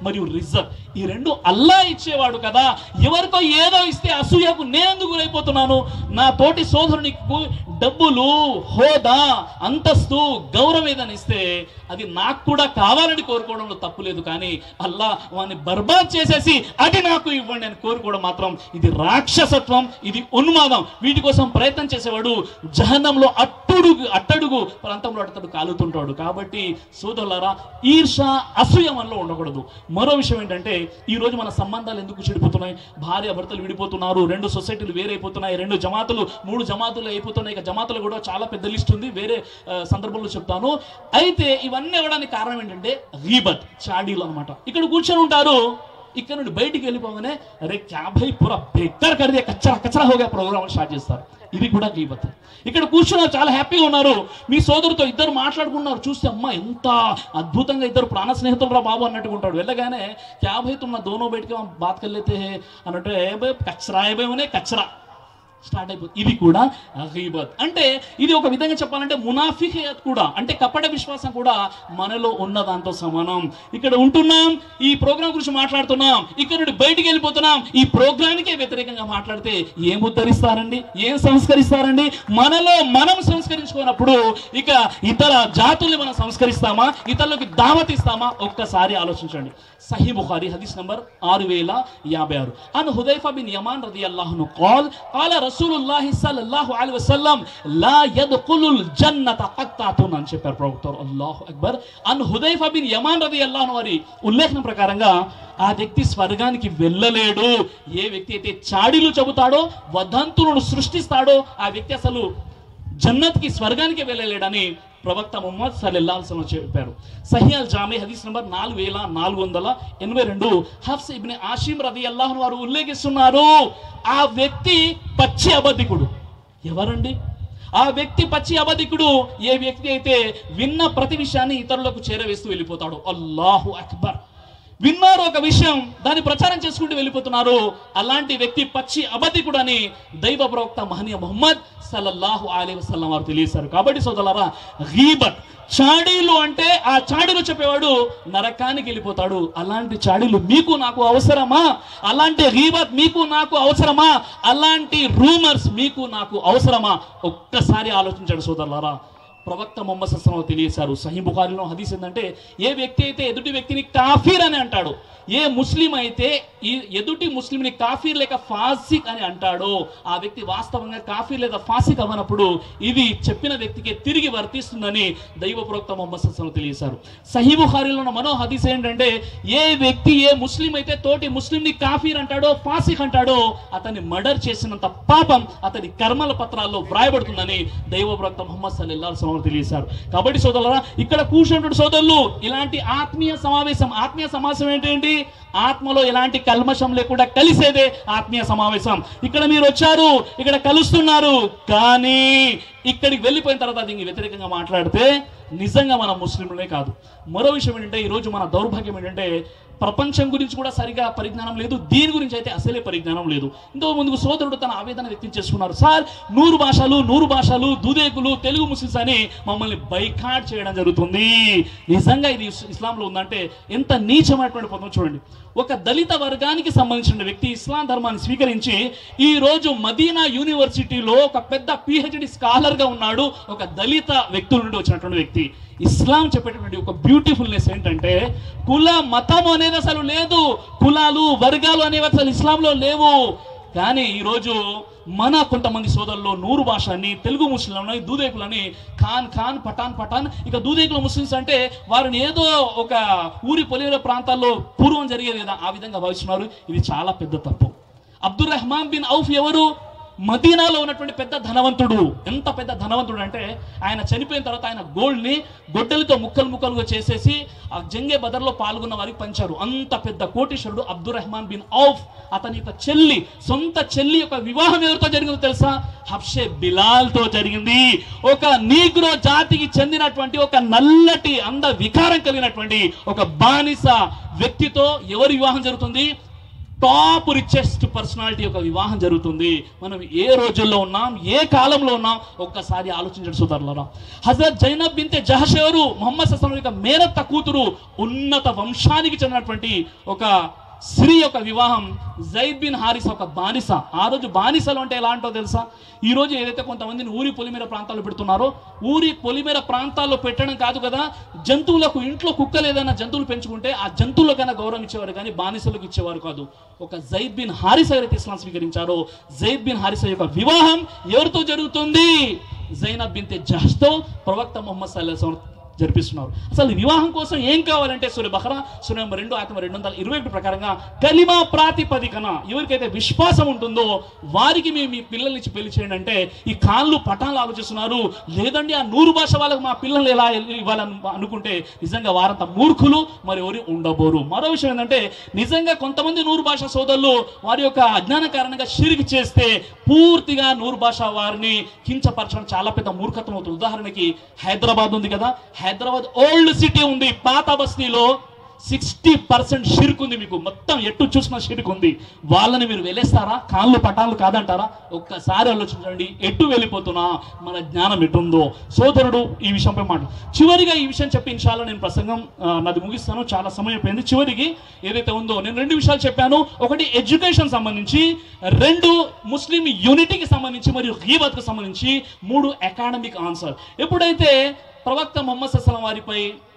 మరియు రిజర్వ్ ఈ రెండు అల్లా ఇచ్చేవాడు కదా ఎవరికో ఏదో ఇస్తే అసూయకు నేనెందుకు గురైపోతున్నాను నా తోటి సోదరునికి డబ్బులు హోదా అంతస్తు గౌరవం ఏదని ఇస్తే అది నాకు కూడా కావాలని కోరుకోవడంలో తప్పు లేదు కానీ అల్లా వాడిని బర్బాద్ చేసేసి అది నాకు ఇవ్వండి అని కోరుకోవడం మాత్రం ఇది రాక్షసత్వం ఇది ఉన్మాదం వీటి కోసం ప్రయత్నం చేసేవాడు జహనంలో అట్టుడుగు అట్టడుగు ప్రాంతంలో అట్టడు కాలుతుంటాడు కాబట్టి సోదరులారా ఈర్ష అసూయ మనలో ఉండకూడదు మరో విషయం ఏంటంటే ఈ రోజు మన సంబంధాలు ఎందుకు చెడిపోతున్నాయి భార్య భర్తలు విడిపోతున్నారు రెండు సొసైటీలు వేరైపోతున్నాయి రెండు జమాతులు మూడు జమాతులు అయిపోతున్నాయి ఇక జమాతులు కూడా చాలా పెద్ద లిస్ట్ ఉంది వేరే ఆ, సందర్భంలో చెప్తాను అయితే ఇవన్నీ అవ్వడానికి కారణం ఏంటంటే గీబత్ చాడీలు అనమాట ఇక్కడ కూర్చొని ఉంటారు ఇక్కడ నుండి బయటికి వెళ్ళిపోగానే అరే క్యా భయ్ పూరా బెక్కర్ కడితే కచ్చరా కచ్చరా హోగా ప్రోగ్రామ్ స్టార్ట్ చేస్తారు ఇది కూడా గీబత్ ఇక్కడ కూర్చున్నారు చాలా హ్యాపీగా ఉన్నారు మీ సోదరుతో ఇద్దరు మాట్లాడుకున్నారు చూస్తే అమ్మ ఎంత అద్భుతంగా ఇద్దరు ప్రాణ స్నేహితులు రా బాబు అన్నట్టుగా ఉంటాడు వెళ్ళగానే క్యా భయ్ తుమ్మ దోనో బయటకి బాత్ కల్లేతే హే అన్నట్టు ఏ భయ్ కచ్చరా ఏ భయ్ ఉనే కచ్చరా స్టార్ట్ అయిపోతుంది ఇది కూడా గీబత్ అంటే ఇది ఒక విధంగా చెప్పాలంటే మునాఫిహయత్ కూడా అంటే కపట విశ్వాసం కూడా మనలో ఉన్న దాంతో సమానం ఇక్కడ ఉంటున్నాం ఈ ప్రోగ్రాం గురించి మాట్లాడుతున్నాం ఇక్కడ నుండి బయటికి వెళ్ళిపోతున్నాం ఈ ప్రోగ్రానికే వ్యతిరేకంగా మాట్లాడితే ఏం ఉద్ధరిస్తారండి ఏం సంస్కరిస్తారండి మనలో మనం సంస్కరించుకున్నప్పుడు ఇక ఇతర జాతుల్ని మనం సంస్కరిస్తామా ఇతరులకు దావత్ ఇస్తామా ఒక్కసారి ఆలోచించండి సహీ బుఖారి హదీస్ నంబర్ ఆరు వేల యాభై ఆరు అన్ హుదైఫా బిన్ యమాన్ రది అల్లాహును కాల్ కాల రసూలుల్లాహి సల్లల్లాహు అలైహి వసల్లం లా యద్ఖులుల్ జన్నత ఖత్తాతున్ అని చెప్పారు ప్రవక్త అల్లాహు అక్బర్ అన్ హుదైఫా బిన్ యమాన్ రది అల్లాహు వారి ఉల్లేఖనం ప్రకారంగా ఆ వ్యక్తి స్వర్గానికి వెళ్ళలేడు ఏ వ్యక్తి అయితే చాడీలు చెబుతాడో వదంతులను సృష్టిస్తాడో ఆ వ్యక్తి అసలు జన్నత్కి స్వర్గానికి వెళ్ళలేడని ప్రవక్త ముహమ్మద్ సల్లల్లాహు అలైహి వసల్లం చెప్పారు సహియల్ జామి హదీస్ నంబర్ నాలుగు వేల నాలుగు వందల ఎనభై రెండు హఫ్స్ ఇబ్ని ఆషిమ్ రది అల్లాహ్ వారు ఉల్లేఖిస్తున్నారు ఆ వ్యక్తి పచ్చి అబద్ధికుడు ఎవరండి ఆ వ్యక్తి పచ్చి అబద్ధికుడు ఏ వ్యక్తి అయితే విన్న ప్రతి విషయాన్ని ఇతరులకు చేరవేస్తూ వెళ్ళిపోతాడు అల్లాహు అక్బర్ విన్నారు ఒక విషయం దాన్ని ప్రచారం చేసుకుంటూ వెళ్ళిపోతున్నారు అలాంటి వ్యక్తి పచ్చి అబద్ధికుడు అని దైవ ప్రవక్త మహనీయ ముహమ్మద్ సల్లల్లాహు అలైహి వసల్లం వారు తెలియజేశారు కాబట్టి సోదరులారా గీబత్ చాడీలు అంటే ఆ చాడీలు చెప్పేవాడు నరకానికి వెళ్ళిపోతాడు అలాంటి చాడీలు మీకు నాకు అవసరమా అలాంటి గీబత్ మీకు నాకు అవసరమా అలాంటి రూమర్స్ మీకు నాకు అవసరమా ఒక్కసారి ఆలోచించాడు సోదరులారా ప్రవక్త మొహమ్మద్ సస్సలం తెలియజేశారు సహీ బుఖారిలో హదీస్ ఏంటంటే ఏ వ్యక్తి అయితే ఎదుటి వ్యక్తిని కాఫీర్ అని అంటాడు ఏ ముస్లిం అయితే ఈ ఎదుటి ముస్లింని కాఫీర్ లేక ఫాసిక్ అని అంటాడో ఆ వ్యక్తి వాస్తవంగా కాఫీర్ లేదా ఫాసిక్ అవ్వనప్పుడు ఇది చెప్పిన వ్యక్తికి తిరిగి వర్తిస్తుందని దైవ ప్రవక్త మొహమ్మద్ సస్సలం తెలియజేశారు సహీ బుఖారిలో ఉన్న మనో హదీస్ ఏంటంటే ఏ వ్యక్తి ఏ ముస్లిం అయితే తోటి ముస్లింని కాఫీర్ అంటాడో ఫాసిక్ అంటాడో అతన్ని మర్డర్ చేసినంత పాపం అతని కర్మల పత్రాల్లో వ్రాయబడుతుందని దైవ ప్రవక్త ముహమ్మద్ సల్లల్లాహు అలైహి వసల్లం తెలియజేశారు కాబట్టి సోదరులారా ఇక్కడ కూర్చుంటున్న సోదరులు ఇలాంటి ఆత్మీయ సమావేశం ఆత్మీయ సమావేశం ఏంటండి ఆత్మలో ఎలాంటి కల్మషం లేకుండా కలిసేదే ఆత్మీయ సమావేశం ఇక్కడ మీరు వచ్చారు ఇక్కడ కలుస్తున్నారు కానీ ఇక్కడికి వెళ్ళిపోయిన తర్వాత దీనికి వ్యతిరేకంగా మాట్లాడితే నిజంగా మన ముస్లింలే కాదు మరో విషయం ఏంటంటే ఈరోజు మన దౌర్భాగ్యం ఏంటంటే ప్రపంచం గురించి కూడా సరిగా పరిజ్ఞానం లేదు దీని గురించి అయితే అసలే పరిజ్ఞానం లేదు ఇంతకు ముందుకు సోదరుడు తన ఆవేదన వ్యక్తం చేసుకున్నారు సార్ నూరు భాషలు నూరు భాషలు దూదేకులు తెలుగు ముస్లిమ్స్ అని మమ్మల్ని బైకాట్ చేయడం జరుగుతుంది నిజంగా ఇది ఇస్- ఇస్లాంలో ఉందంటే ఎంత నీచమైనటువంటి పదం చూడండి ఒక దళిత వర్గానికి సంబంధించిన వ్యక్తి ఇస్లాం ధర్మాన్ని స్వీకరించి ఈ రోజు మదీనా యూనివర్సిటీలో ఒక పెద్ద పిహెచ్డి స్కాలర్ గా ఉన్నాడు ఒక దళిత వ్యక్తుల నుండి వచ్చినటువంటి వ్యక్తి ఇస్లాం చెప్పేటటువంటి ఒక బ్యూటిఫుల్నెస్ ఏంటంటే కుల మతం అనేది అసలు లేదు కులాలు వర్గాలు అనేవి అసలు ఇస్లాంలో లేవు కానీ ఈరోజు మన కొంతమంది సోదరులు నూరు భాష అని తెలుగు ముస్లింలని దూదేకులని ఖాన్ ఖాన్ పఠాన్ పఠాన్ ఇక దూదేకుల ముస్లిమ్స్ అంటే వారిని ఏదో ఒక ఊరి పొలిల ప్రాంతాల్లో పూర్వం జరిగేది కదా ఆ విధంగా భావిస్తున్నారు ఇది చాలా పెద్ద తప్పు అబ్దుల్ రెహమాన్ బిన్ ఔఫ్ ఎవరు మదీనాలో ఉన్నటువంటి పెద్ద ధనవంతుడు ఎంత పెద్ద ధనవంతుడు అంటే ఆయన చనిపోయిన తర్వాత ఆయన గోల్డ్ ని గొడ్డలతో ముక్కలు ముక్కలుగా చేసేసి ఆ జంగే బదర్లో పాల్గొన్న వారికి పంచారు అంత పెద్ద కోటీశ్వరుడు అబ్దుల్ రెహమాన్ బిన్ ఔఫ్ అతని యొక్క చెల్లి సొంత చెల్లి యొక్క వివాహం ఎవరితో జరిగిందో తెలుసా హబ్షే బిలాల్ తో జరిగింది ఒక నీగ్రో జాతికి చెందినటువంటి ఒక నల్లటి అంద వికారం కలిగినటువంటి ఒక బానిస వ్యక్తితో ఎవరి వివాహం జరుగుతుంది టాప్ రిచెస్ట్ పర్సనాలిటీ యొక్క వివాహం జరుగుతుంది మనం ఏ రోజుల్లో ఉన్నాం ఏ కాలంలో ఉన్నాం ఒక్కసారి ఆలోచించండి సోదరులారా హజరత్ జైనబ్ బింతే జహష్ ఎవరు మొహమ్మద్ సస్లం యొక్క మేనత్త కూతురు ఉన్నత వంశానికి చెందినటువంటి ఒక స్త్రీ యొక్క వివాహం జైద్ బిన్ హారిస్ ఒక బానిస ఆ రోజు బానిసలు అంటే ఎలా అంటో తెలుసా ఈ రోజు ఏదైతే కొంతమందిని ఊరి పొలిమేర ప్రాంతాల్లో పెడుతున్నారో ఊరి పొలిమేర ప్రాంతాల్లో పెట్టడం కాదు కదా జంతువులకు ఇంట్లో కుక్కలు ఏదైనా జంతువులు పెంచుకుంటే ఆ జంతువులకైనా గౌరవం ఇచ్చేవారు కానీ బానిసలకు ఇచ్చేవారు కాదు ఒక జైద్ బిన్ హారిస్ ఎవరైతే ఇస్లాం స్వీకరించారో జైద్ బిన్ హారిస్ యొక్క వివాహం ఎవరితో జరుగుతుంది జైనబ్ బిన్ జహస్తో ప్రవక్త మొహమ్మద్ సల్లాహం జరిపిస్తున్నారు అసలు వివాహం కోసం ఏం కావాలంటే సూర్య బహ్రా సూర్య నెంబర్ రెండు ఆత్మ రెండు వందల ఇరవై ఒకటి ప్రకారంగా కలిమా ప్రాతిపదికన ఎవరికైతే విశ్వాసం ఉంటుందో వారికి మేము మీ పిల్లల్ని ఇచ్చి పెళ్లి చేయండి అంటే ఈ కాళ్ళు పటాలు ఆలోచిస్తున్నారు లేదండి ఆ నూరు భాష వాళ్ళకు మా పిల్లలు ఎలా ఇవ్వాలని అనుకుంటే నిజంగా వారంత మూర్ఖులు మరి ఎవరు ఉండబోరు మరో విషయం ఏంటంటే నిజంగా కొంతమంది నూరు భాష సోదరులు వారి యొక్క అజ్ఞాన కారణంగా షిరిక్ చేస్తే పూర్తిగా నూరు భాష వారిని కించపరచడం చాలా పెద్ద మూర్ఖత్వం అవుతుంది ఉదాహరణకి హైదరాబాద్ ఉంది కదా హైదరాబాద్ ఓల్డ్ సిటీ ఉంది పాత బస్తీలో సిక్స్టీ పర్సెంట్ షిర్క్ ఉంది మీకు మొత్తం ఎట్టు చూసిన షిర్క్ ఉంది వాళ్ళని మీరు వెళ్ళేస్తారా కాళ్ళు పటాలు కాదంటారా ఒక్కసారి ఆలోచించండి ఎటు వెళ్ళిపోతున్నా మన జ్ఞానం ఎటుందో సోదరుడు ఈ విషయంపై మాట చివరిగా ఈ విషయం చెప్పి ఇన్షాల్లో నేను ప్రసంగం ఆ, నాది ముగిస్తాను చాలా సమయం అయిపోయింది చివరికి ఏదైతే ఉందో నేను రెండు విషయాలు చెప్పాను ఒకటి ఎడ్యుకేషన్ సంబంధించి రెండు ముస్లిం యూనిటీకి సంబంధించి మరియు గీబత్కు సంబంధించి మూడు అకాడమిక్ ఆన్సర్ ఎప్పుడైతే ప్రవక్త మొహమ్మద్ అస్సలం వారిపై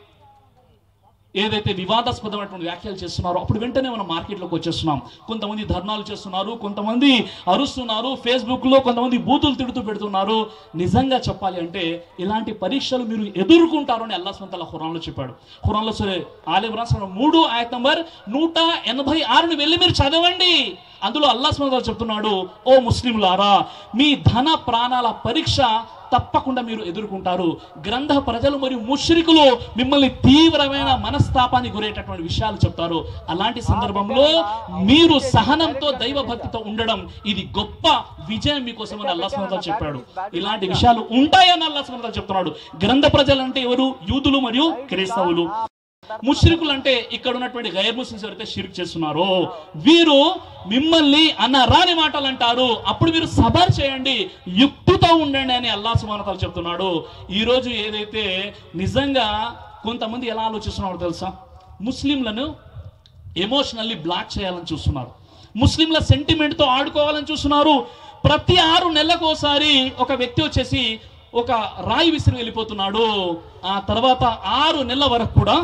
ఏదైతే వివాదాస్పదమైనటువంటి వ్యాఖ్యలు చేస్తున్నారో అప్పుడు వెంటనే మనం మార్కెట్లోకి వచ్చేస్తున్నాం కొంతమంది ధర్నాలు చేస్తున్నారు కొంతమంది అరుస్తున్నారు ఫేస్బుక్లో కొంతమంది బూతులు తిడుతూ పెడుతున్నారు నిజంగా చెప్పాలి అంటే ఇలాంటి పరీక్షలు మీరు ఎదుర్కొంటారు అని అల్లా స్వంతల ఖురాన్లో చెప్పాడు ఖురాన్లో సరే ఆలే రాసిన మూడు ఆయత నంబర్ నూట ఎనభై ఆరుని వెళ్ళి మీరు చదవండి అందులో అల్లా స్వంత చెప్తున్నాడు ఓ ముస్లింలారా మీ ధన ప్రాణాల పరీక్ష తప్పకుండా మీరు ఎదుర్కొంటారు గ్రంథ ప్రజలు మరియు ముష్రికులు మిమ్మల్ని తీవ్రమైన మనస్తాపానికి గురేటటువంటి విషయాలు చెప్తారు అలాంటి సందర్భంలో మీరు సహనంతో దైవ భక్తితో ఉండడం ఇది గొప్ప విజయం మీకోసం అని అల్లా సుమంతా చెప్పాడు ఇలాంటి విషయాలు ఉంటాయని అల్లా సుమంతా చెప్తున్నాడు గ్రంథ ప్రజలు అంటే ఎవరు యూదులు మరియు క్రైస్తవులు ముష్రికులు అంటే ఇక్కడ ఉన్నటువంటి గైర్ ముస్లిమ్స్ ఎవరైతే షిర్క్ చేస్తున్నారో వీరు మిమ్మల్ని అన్న రాని మాటలు అంటారు అప్పుడు మీరు సబర్ చేయండి యుక్తితో ఉండండి అని అల్లా సుమానతాలు చెప్తున్నాడు ఈ రోజు ఏదైతే నిజంగా కొంతమంది ఎలా ఆలోచిస్తున్నారో తెలుసా ముస్లింలను ఎమోషనల్లీ బ్లాక్ చేయాలని చూస్తున్నారు ముస్లింల సెంటిమెంట్తో ఆడుకోవాలని చూస్తున్నారు ప్రతి ఆరు నెలలకు ఒకసారి ఒక వ్యక్తి వచ్చేసి ఒక రాయి విసిరి వెళ్ళిపోతున్నాడు ఆ తర్వాత ఆరు నెలల వరకు కూడా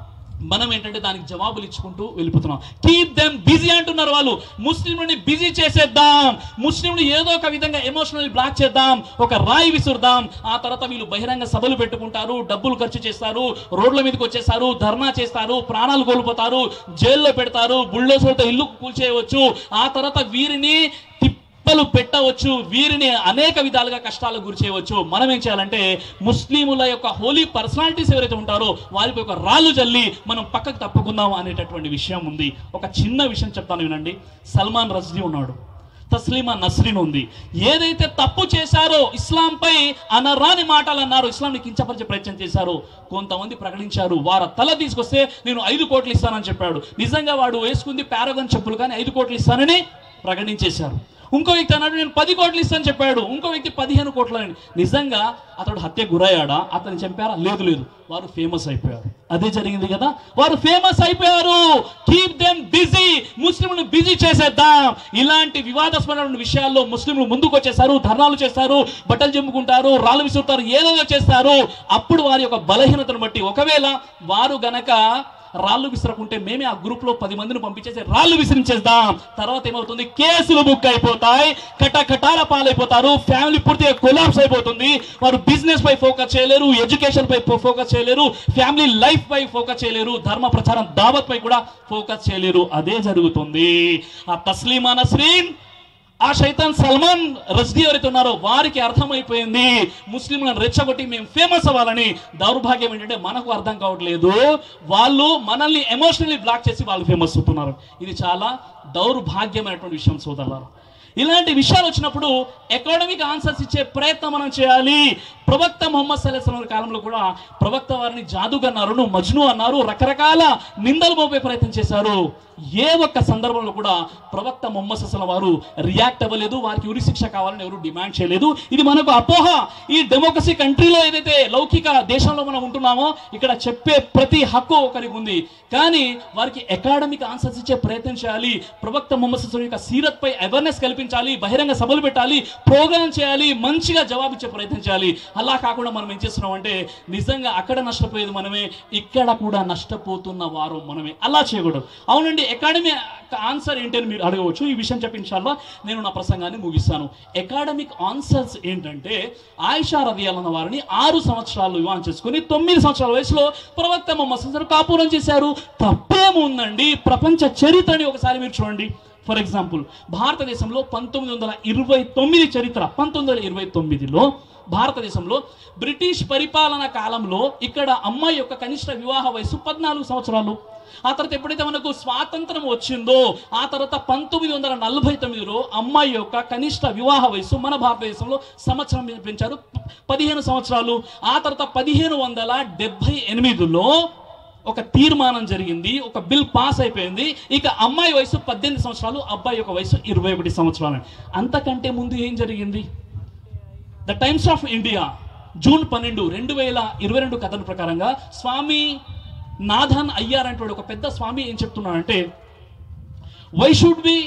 మనం ఏంటంటే దానికి జవాబులు ఇచ్చుకుంటూ వెళ్ళిపోతున్నాం కీప్ దెమ్ బిజీ అంటున్నారు వాళ్ళు ముస్లింలని బిజీ చేసేద్దాం ముస్లింలు ఏదో ఒక విధంగా ఎమోషనల్ బ్లాక్ చేద్దాం ఒక రాయి విసురుదాం ఆ తర్వాత వీళ్ళు బహిరంగ సభలు పెట్టుకుంటారు డబ్బులు ఖర్చు చేస్తారు రోడ్ల మీదకి వచ్చేస్తారు ధర్నా చేస్తారు ప్రాణాలు కోల్పోతారు జైల్లో పెడతారు బుల్డోసర్తో ఇల్లు కూల్చేయవచ్చు ఆ తర్వాత వీరిని తిప్పలు పెట్టవచ్చు వీరిని అనేక విధాలుగా కష్టాలకు గురి చేయవచ్చు మనం ఏం చేయాలంటే ముస్లిముల యొక్క హోలీ పర్సనాలిటీస్ ఎవరైతే ఉంటారో వారిపై ఒక రాళ్ళు జల్లి మనం పక్కకు తప్పుకుందాం అనేటటువంటి విషయం ఉంది ఒక చిన్న విషయం చెప్తాను వినండి సల్మాన్ రజ్దీ ఉన్నాడు తస్లీమా నస్రీన్ ఉంది ఏదైతే తప్పు చేశారో ఇస్లాంపై అనరాని మాటలు అన్నారు ఇస్లాంని కించపరిచే ప్రయత్నం చేశారు కొంతమంది ప్రకటించారు వారి తల తీసుకొస్తే నేను ఐదు కోట్లు ఇస్తానని చెప్పాడు నిజంగా వాడు వేసుకుంది పారాగన్ చెప్పులు కానీ ఐదు కోట్లు ఇస్తానని ప్రకటించేశారు ఇంకో వ్యక్తి అన్నాడు నేను పది కోట్లు ఇస్తాను చెప్పాడు ఇంకో వ్యక్తి పదిహేను కోట్లు అని నిజంగా అతడు హత్య గురయ్యాడా అతను చంపారా లేదు లేదు వారు ఫేమస్ అయిపోయారు అదే జరిగింది కదా వారు ఫేమస్ అయిపోయారు కీప్ దెమ్ బిజీ ముస్లింలు బిజీ చేసేద్దాం ఇలాంటి వివాదాస్పదమైన విషయాల్లో ముస్లింలు ముందుకు వచ్చేస్తారు ధర్నాలు చేస్తారు బట్టలు చెమ్ముకుంటారు రాళ్ళు విసురుతారు ఏదేదో చేస్తారు అప్పుడు వారి యొక్క బలహీనతను బట్టి ఒకవేళ వారు గనక రాళ్ళు విసరకుంటే మేమే ఆ గ్రూప్ లో పది మందిని పంపించేసి రాళ్ళు విసిరించేద్దాం తర్వాత ఏమవుతుంది కేసులు బుక్ అయిపోతాయి కట కటాల పాలైపోతారు ఫ్యామిలీ పూర్తిగా కొలాప్స్ అయిపోతుంది వారు బిజినెస్ పై ఫోకస్ చేయలేరు ఎడ్యుకేషన్ పై ఫోకస్ చేయలేరు ఫ్యామిలీ లైఫ్ పై ఫోకస్ చేయలేరు ధర్మ ప్రచారం దావత్ పై కూడా ఫోకస్ చేయలేరు అదే జరుగుతుంది ఆ తస్లీమా నస్రీన్ ఆ శైతాన్ సల్మాన్ రజ్దీ ఎవరైతే ఉన్నారో వారికి అర్థమైపోయింది ముస్లింలను రెచ్చగొట్టి మేము ఫేమస్ అవ్వాలని దౌర్భాగ్యం ఏంటంటే మనకు అర్థం కావట్లేదు వాళ్ళు మనల్ని ఎమోషనల్లీ బ్లాక్ చేసి వాళ్ళు ఫేమస్ అవుతున్నారు ఇది చాలా దౌర్భాగ్యమైనటువంటి విషయం సోదరులారు ఇలాంటి విషయాలు వచ్చినప్పుడు ఎకాడమిక్ ఆన్సర్స్ ఇచ్చే ప్రయత్నం మనం చేయాలి ప్రవక్త మొహమ్మద్ సల్లాహం కాలంలో కూడా ప్రవక్త వారిని జాదుగన్నారు మజ్ను అన్నారు రకరకాల నిందలు మోపే ప్రయత్నం చేశారు ఏ ఒక్క సందర్భంలో కూడా ప్రవక్త మొహమ్మద్ సల్లం వారు రియాక్ట్ అవ్వలేదు వారికి ఉరి శిక్ష కావాలని ఎవరు డిమాండ్ చేయలేదు ఇది మనకు అపోహ ఈ డెమోక్రసీ కంట్రీలో ఏదైతే లౌకిక దేశంలో మనం ఉంటున్నామో ఇక్కడ చెప్పే ప్రతి హక్కు ఒకరికి ఉంది కానీ వారికి అకాడమిక్ ఆన్సర్స్ ఇచ్చే ప్రయత్నం చేయాలి ప్రవక్త మొహమ్మద్ సల్లం యొక్క సీరత్ పై అవేర్నెస్ కల్పించాలి బహిరంగ సభలు పెట్టాలి ప్రోగ్రామ్ చేయాలి మంచిగా జవాబిచ్చే ప్రయత్నం చేయాలి అలా కాకుండా మనం ఏం చేస్తున్నాం అంటే నిజంగా అక్కడ నష్టపోయేది మనమే ఇక్కడ కూడా నష్టపోతున్న వారు మనమే అలా చేయకూడదు అవునండి అకాడమీ ఆన్సర్ ఏంటి అని మీరు అడగవచ్చు ఈ విషయం చెప్పి ఇన్షాల్లా నేను నా ప్రసంగాన్ని ముగిస్తాను అకాడమిక్ ఆన్సర్స్ ఏంటంటే ఆయిషా రదియాలన్న వారిని ఆరు సంవత్సరాలు వివాహం చేసుకుని తొమ్మిది సంవత్సరాల వయసులో ప్రవక్త మొహమ్మద్ సల్లం కాపురం చేశారు తప్పేముందండి ప్రపంచ చరిత్రని ఒకసారి మీరు చూడండి ఫర్ ఎగ్జాంపుల్ భారతదేశంలో పంతొమ్మిది వందల ఇరవై తొమ్మిది చరిత్ర పంతొమ్మిది వందల ఇరవై తొమ్మిదిలో భారతదేశంలో బ్రిటిష్ పరిపాలన కాలంలో ఇక్కడ అమ్మాయి యొక్క కనిష్ట వివాహ వయసు పద్నాలుగు సంవత్సరాలు ఆ తర్వాత ఎప్పుడైతే మనకు స్వాతంత్రం వచ్చిందో ఆ తర్వాత పంతొమ్మిది వందల నలభై తొమ్మిదిలో అమ్మాయి యొక్క కనిష్ట వివాహ వయసు మన భారతదేశంలో సంవత్సరం పెంచారు పదిహేను సంవత్సరాలు ఆ తర్వాత పదిహేను వందల డెబ్బై ఎనిమిదిలో ఒక తీర్మానం జరిగింది ఒక బిల్ పాస్ అయిపోయింది ఇక అమ్మాయి వయసు పద్దెనిమిది సంవత్సరాలు అబ్బాయి యొక్క వయసు ఇరవై ఒకటి సంవత్సరాలు అంతకంటే ముందు ఏం జరిగింది the Times of India June పన్నెండు రెండు వేల ఇరవై రెండు కథన ప్రకారంగా స్వామి నాథన్ అయ్యార్ అంటే ఒక పెద్ద స్వామి ఏం చెప్తున్నాడంటే why should be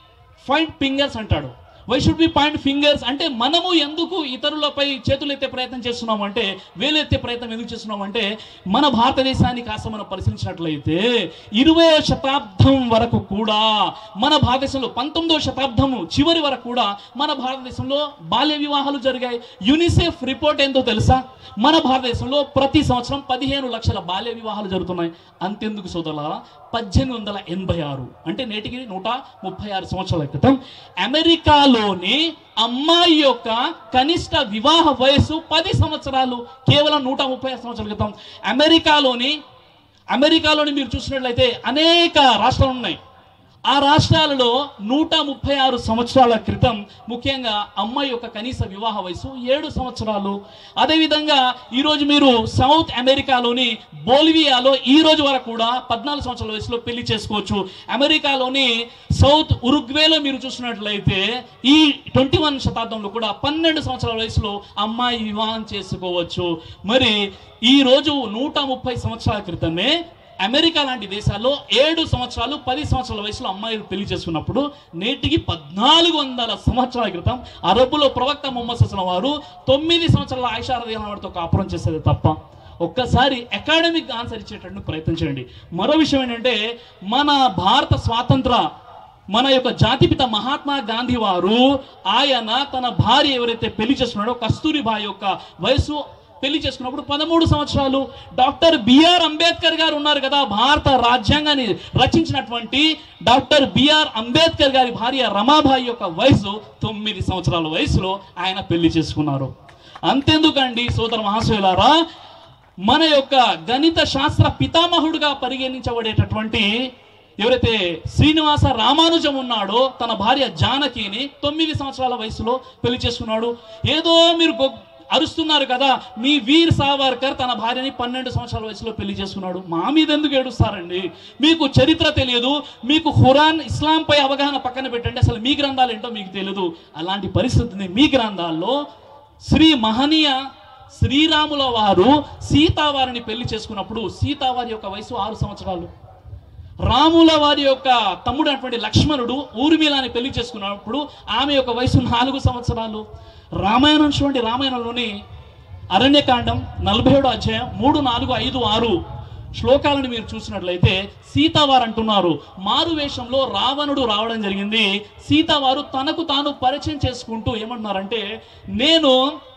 find fingers అంటాడు why should be point fingers అంటే మనము ఎందుకు ఇతరులపై చేతులు ఎత్తే ప్రయత్నం చేస్తున్నాము అంటే వేలు ఎత్తే ప్రయత్నం ఎందుకు చేస్తున్నాం అంటే మన భారతదేశాన్ని కాస్త మనం పరిశీలించినట్లయితే ఇరవై శతాబ్దం వరకు కూడా మన భారతదేశంలో పంతొమ్మిదవ శతాబ్దము చివరి వరకు కూడా మన భారతదేశంలో బాల్య వివాహాలు జరిగాయి యునిసెఫ్ రిపోర్ట్ ఏందో తెలుసా మన భారతదేశంలో ప్రతి సంవత్సరం పదిహేను లక్షల బాల్య వివాహాలు జరుగుతున్నాయి అంతెందుకు సోదరులారా పద్దెనిమిది వందల ఎనభై ఆరు అంటే నేటికి నూట ముప్పై ఆరు సంవత్సరాల క్రితం అమెరికాలోని అమ్మాయి యొక్క కనిష్ట వివాహ వయసు పది సంవత్సరాలు కేవలం నూట ముప్పై ఆరు సంవత్సరాల క్రితం అమెరికాలోని అమెరికాలోని మీరు చూసినట్లయితే అనేక రాష్ట్రాలు ఉన్నాయి ఆ రాష్ట్రాలలో నూట ముప్పై ఆరు సంవత్సరాల క్రితం ముఖ్యంగా అమ్మాయి యొక్క కనీస వివాహ వయసు ఏడు సంవత్సరాలు అదేవిధంగా ఈరోజు మీరు సౌత్ అమెరికాలోని బోల్వియాలో ఈ రోజు వరకు కూడా పద్నాలుగు సంవత్సరాల వయసులో పెళ్లి చేసుకోవచ్చు అమెరికాలోని సౌత్ ఉరుగ్వేలో మీరు చూసినట్లయితే ఈ ట్వంటీ వన్ శతాబ్దంలో కూడా పన్నెండు సంవత్సరాల వయసులో అమ్మాయి వివాహం చేసుకోవచ్చు మరి ఈ రోజు నూట ముప్పై సంవత్సరాల క్రితమే అమెరికా లాంటి దేశాల్లో ఏడు సంవత్సరాలు పది సంవత్సరాల వయసులో అమ్మాయిలు పెళ్లి చేసుకున్నప్పుడు నేటికి పద్నాలుగు వందల సంవత్సరాల క్రితం అరబులో ప్రవక్త మొహమ్మద్ సస్లం వారు తొమ్మిది సంవత్సరాల ఆయుషారదీన వారితో కాపురం చేసేది తప్ప ఒక్కసారి అకాడమిక్ ఆన్సర్ ఇచ్చేటట్టు ప్రయత్నం చేయండి మరో విషయం ఏంటంటే మన భారత స్వాతంత్ర మన యొక్క జాతిపిత మహాత్మా గాంధీ వారు ఆయన తన భార్య ఎవరైతే పెళ్లి చేసుకున్నాడో కస్తూరిబాయి యొక్క వయసు పెళ్లి చేసుకున్నప్పుడు పదమూడు సంవత్సరాలు డాక్టర్ బిఆర్ అంబేద్కర్ గారు ఉన్నారు కదా భారత రాజ్యాంగాన్ని రచించినటువంటి డాక్టర్ బిఆర్ అంబేద్కర్ గారి భార్య రమాబాయి యొక్క వయసు తొమ్మిది సంవత్సరాల వయసులో ఆయన పెళ్లి చేసుకున్నారు అంతెందుకండి సోదర మహాశయులారా మన యొక్క గణిత శాస్త్ర పితామహుడుగా పరిగణించబడేటటువంటి ఎవరైతే శ్రీనివాస రామానుజం ఉన్నాడో తన భార్య జానకిని తొమ్మిది సంవత్సరాల వయసులో పెళ్లి చేసుకున్నాడు ఏదో మీరు గొ- అరుస్తున్నారు కదా మీ వీర్ సావర్కర్ తన భార్యని పన్నెండు సంవత్సరాల వయసులో పెళ్లి చేసుకున్నాడు మా మీద ఎందుకు ఏడుస్తారండి మీకు చరిత్ర తెలియదు మీకు ఖురాన్ ఇస్లాంపై అవగాహన పక్కన పెట్టండి అసలు మీ గ్రంథాలు ఏంటో మీకు తెలియదు అలాంటి పరిస్థితిని మీ గ్రంథాల్లో శ్రీ మహనీయ శ్రీరాముల వారు సీతావారిని పెళ్లి చేసుకున్నప్పుడు సీతావారి యొక్క వయసు ఆరు సంవత్సరాలు రాముల వారి యొక్క తమ్ముడు అటువంటి లక్ష్మణుడు ఊర్మిళని పెళ్లి చేసుకున్నప్పుడు ఆమె యొక్క వయసు నాలుగు సంవత్సరాలు రామాయణం చూడండి రామాయణంలోని అరణ్యకాండం నలభై ఏడు అధ్యాయం మూడు నాలుగు ఐదు ఆరు శ్లోకాలను మీరు చూసినట్లయితే సీతావారు అంటున్నారు మారు వేషంలో రావణుడు రావడం జరిగింది సీతావారు తనకు తాను పరిచయం చేసుకుంటూ ఏమంటున్నారంటే నేను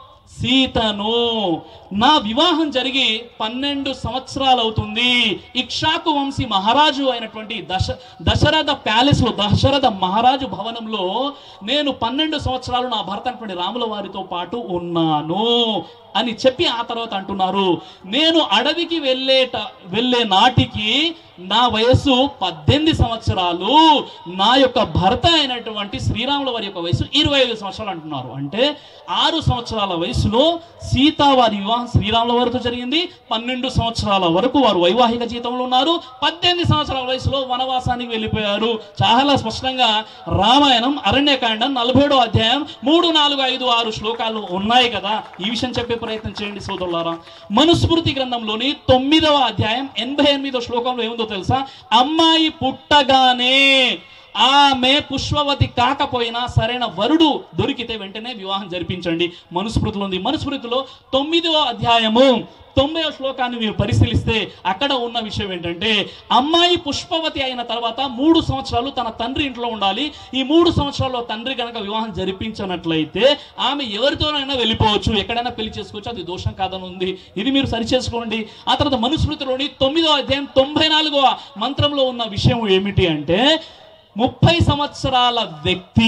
సీతను నా వివాహం జరిగి పన్నెండు సంవత్సరాలు అవుతుంది ఇక్షాకు వంశీ మహారాజు అయినటువంటి దశ దశరథ ప్యాలెస్ లో దశరథ మహారాజు భవనంలో నేను పన్నెండు సంవత్సరాలు నా భర్త అయినటువంటి రాముల వారితో పాటు ఉన్నాను అని చెప్పి ఆ తర్వాత అంటున్నారు నేను అడవికి వెళ్ళేట వెళ్ళే నాటికి నా వయస్సు పద్దెనిమిది సంవత్సరాలు నా యొక్క భర్త అయినటువంటి శ్రీరాముల వారి యొక్క వయసు ఇరవై ఐదు సంవత్సరాలు అంటున్నారు అంటే ఆరు సంవత్సరాల వయసులో సీత వారి వివాహం శ్రీరాముల వారితో జరిగింది పన్నెండు సంవత్సరాల వరకు వారు వైవాహిక జీవితంలో ఉన్నారు పద్దెనిమిది సంవత్సరాల వయసులో వనవాసానికి వెళ్ళిపోయారు చాలా స్పష్టంగా రామాయణం అరణ్యకాండం నలభైడో అధ్యాయం మూడు నాలుగు ఐదు ఆరు శ్లోకాలు ఉన్నాయి కదా ఈ విషయం చెప్పే ప్రయత్నం చేయండి సోదరులారా మనుస్మృతి గ్రంథంలోని తొమ్మిదవ అధ్యాయం ఎనభై ఎనిమిదో శ్లోకంలో ఏముందో తెలుసా అమ్మాయి పుట్టగానే ఆమె పుష్పవతి కాకపోయినా సరైన వరుడు దొరికితే వెంటనే వివాహం జరిపించండి మనుస్మృతిలో ఉంది మనుస్మృతిలో తొమ్మిదవ అధ్యాయము తొంభై శ్లోకాన్ని మీరు పరిశీలిస్తే అక్కడ ఉన్న విషయం ఏంటంటే అమ్మాయి పుష్పవతి అయిన తర్వాత మూడు సంవత్సరాలు తన తండ్రి ఇంట్లో ఉండాలి ఈ మూడు సంవత్సరాల్లో తండ్రి కనుక వివాహం జరిపించినట్లయితే ఆమె ఎవరితోనైనా వెళ్ళిపోవచ్చు ఎక్కడైనా పెళ్లి చేసుకోవచ్చు అది దోషం కాదని ఉంది ఇది మీరు సరి చేసుకోండి ఆ తర్వాత మనుస్మృతిలోని తొమ్మిదో అధ్యాయం తొంభై నాలుగవ మంత్రంలో ఉన్న విషయం ఏమిటి అంటే ముప్పై సంవత్సరాల వ్యక్తి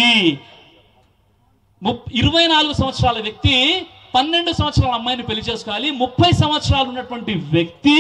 ముప్- ఇరవై నాలుగు సంవత్సరాల వ్యక్తి పన్నెండు సంవత్సరాల అమ్మాయిని పెళ్లి చేసుకోవాలి ముప్పై సంవత్సరాలు ఉన్నటువంటి వ్యక్తి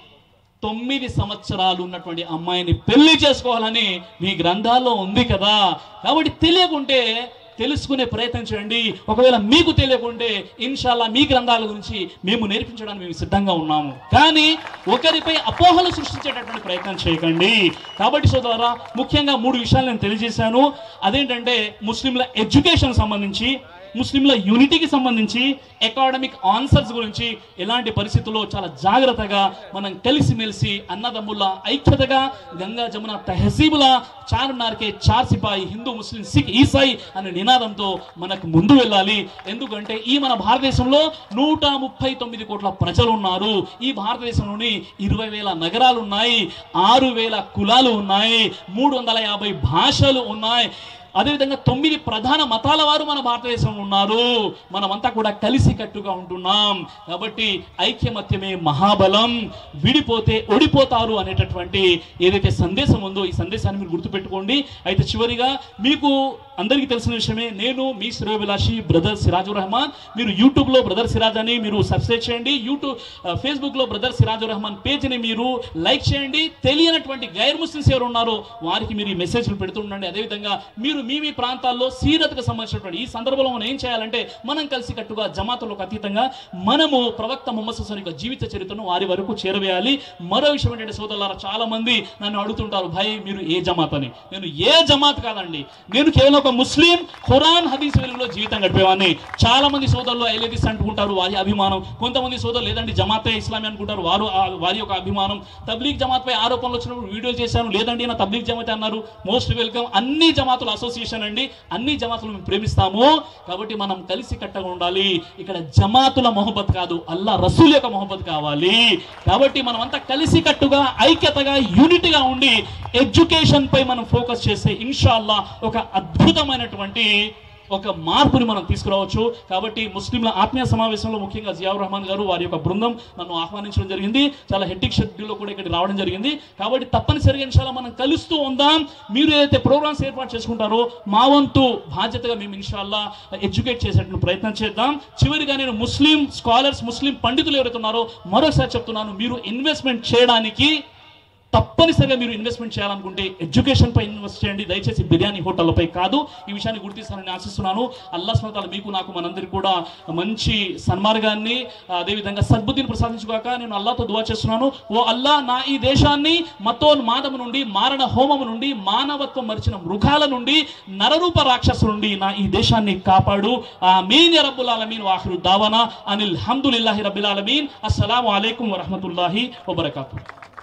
తొమ్మిది సంవత్సరాలు ఉన్నటువంటి అమ్మాయిని పెళ్లి చేసుకోవాలని మీ గ్రంథాల్లో ఉంది కదా కాబట్టి తెలియకుంటే తెలుసుకునే ప్రయత్నం చేయండి ఒకవేళ మీకు తెలియకుంటే ఇన్షాల్లా మీ గ్రంథాల గురించి మేము నేర్పించడానికి మేము సిద్ధంగా ఉన్నాము కానీ ఒకరిపై అపోహలు సృష్టించేటటువంటి ప్రయత్నం చేయకండి కాబట్టి సోదరా ముఖ్యంగా మూడు విషయాలు నేను తెలియజేశాను అదేంటంటే ముస్లింల ఎడ్యుకేషన్ సంబంధించి ముస్లింల యూనిటీకి సంబంధించి అకాడమిక్ ఆన్సర్స్ గురించి ఎలాంటి పరిస్థితుల్లో చాలా జాగ్రత్తగా మనం కలిసిమెలిసి అన్నదమ్ముల ఐక్యతగా గంగా జమున తహసీబుల చార్మినార్కే చార్ సిపాయి హిందూ ముస్లిం సిక్ ఈసాయి అనే నినాదంతో మనకు ముందు వెళ్ళాలి ఎందుకంటే ఈ మన భారతదేశంలో నూట ముప్పై తొమ్మిది కోట్ల ప్రజలు ఉన్నారు ఈ భారతదేశంలోని ఇరవై వేల నగరాలు ఉన్నాయి ఆరు వేల కులాలు ఉన్నాయి మూడు వందల యాభై భాషలు ఉన్నాయి అదేవిధంగా తొమ్మిది ప్రధాన మతాల వారు మన భారతదేశంలో ఉన్నారు మనమంతా కూడా కలిసి కట్టుగా ఉంటున్నాం కాబట్టి ఐక్యమత్యమే మహాబలం విడిపోతే ఓడిపోతారు అనేటటువంటి ఏదైతే సందేశం ఉందో ఈ సందేశాన్ని మీరు గుర్తుపెట్టుకోండి అయితే చివరిగా మీకు అందరికీ తెలిసిన విషయమే నేను మీ శ్రేయోభిలాషి బ్రదర్ సిరాజుర్ రెహమాన్ మీరు యూట్యూబ్లో బ్రదర్ సిరాజ్ అని మీరు సబ్స్క్రైబ్ చేయండి యూట్యూబ్ ఆ, ఫేస్బుక్లో బ్రదర్ సిరాజుర్ రెహమాన్ పేజ్ని మీరు లైక్ చేయండి తెలియనటువంటి గైర్ ముస్లిమ్స్ ఎవరు ఉన్నారో వారికి మీరు ఈ మెసేజ్లు పెడుతూ ఉండండి అదేవిధంగా మీరు మీ మీ ప్రాంతాల్లో సీరత్కు సంబంధించినటువంటి ఈ సందర్భంలో మనం ఏం చేయాలంటే మనం కలిసి కట్టుగా జమాతులకు అతీతంగా మనము ప్రవక్త ముహమ్మద్ సుల్తాన్ యొక్క జీవిత చరిత్రను వారి వరకు చేరవేయాలి మరో విషయం ఏంటంటే సోదరులారా చాలా మంది నన్ను అడుగుతుంటారు భాయ్ మీరు ఏ జమాత్ అని నేను ఏ జమాత్ కాదండి నేను కేవలం ఒక ముస్లిం ఖురాన్ హదీస్ వెలుగులో జీవితం గడిపేవాడిని చాలా మంది సోదరులు ఐలేదిస్ అంటుకుంటారు వారి అభిమానం కొంతమంది సోదరులు లేదండి జమాతే ఇస్లామీ అనుకుంటారు వారు ఆ- వారి యొక్క అభిమానం తబ్లీగ్ జమాత్ పై ఆరోపణలు వచ్చినప్పుడు వీడియో చేశాను లేదండి నా తబ్లీగ్ జమాతే అన్నారు మోస్ట్ వెల్కమ్ అన్ని జమాతుల అసోసియేషన్ అండి అన్ని జమాతులు మేము ప్రేమిస్తాము కాబట్టి మనం కలిసి కట్టగా ఉండాలి ఇక్కడ జమాతుల మొహబ్బత్ కాదు అల్లా రసూల్ యొక్క మొహబ్బత్ కావాలి కాబట్టి మనం అంతా కలిసి కట్టుగా ఐక్యతగా యూనిటీగా ఉండి ఎడ్యుకేషన్ పై మనం ఫోకస్ చేస్తే ఇన్షాల్లా ఒక అద్భుతమైనటువంటి ఒక మార్పుని మనం తీసుకురావచ్చు కాబట్టి ముస్లింల ఆత్మీయ సమావేశంలో ముఖ్యంగా జియావుర్ రహమాన్ గారు వారి యొక్క బృందం నన్ను ఆహ్వానించడం జరిగింది చాలా హెట్టిక్ షెడ్యూల్లో కూడా ఇక్కడికి రావడం జరిగింది కాబట్టి తప్పనిసరిగా ఇన్షాల్లా మనం కలుస్తూ ఉందాం మీరు ఏదైతే ప్రోగ్రామ్స్ ఏర్పాటు చేసుకుంటారో మా వంతు బాధ్యతగా మేము ఇన్షాల్లా ఎడ్యుకేట్ చేసేటువంటి ప్రయత్నం చేద్దాం చివరిగా నేను ముస్లిం స్కాలర్స్ ముస్లిం పండితులు ఎవరైతే ఉన్నారో మరోసారి చెప్తున్నాను మీరు ఇన్వెస్ట్మెంట్ చేయడానికి తప్పనిసరిగా మీరు ఇన్వెస్ట్మెంట్ చేయాలనుకుంటే ఎడ్యుకేషన్ పై ఇన్వెస్ట్ చేయండి దయచేసి బిర్యానీ హోటళ్లపై కాదు ఈ విషయాన్ని గుర్తిస్తానని ఆశిస్తున్నాను అల్లా స్మతాలు మీకు నాకు మనందరికీ కూడా మంచి సన్మార్గాన్ని అదేవిధంగా సద్బుద్ధిని ప్రసాదించుగాక నేను అల్లాతో దువా చేస్తున్నాను ఓ అల్లా నా ఈ దేశాన్ని మతోన్మాదము నుండి మారణ హోమము నుండి మానవత్వం మరిచిన మృగాల నుండి నరరూప రాక్షసు నుండి నా ఈ దేశాన్ని కాపాడు ఆ మీన్ రబ్బుల్ ఆలమీన్ వాహిరు దావానా అనిల్ హమ్దులిల్లాహి రబ్బిల్ ఆలమీన్ అస్సలాము అలైకుం వరహమతుల్లాహి వబరకాతు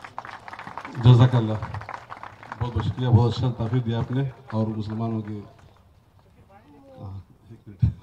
जजाकल्ला बहुत बहुत शुक्रिया बहुत अच्छा ताफी दिया आपने और मुसलमानों की हाँ, एक मिनट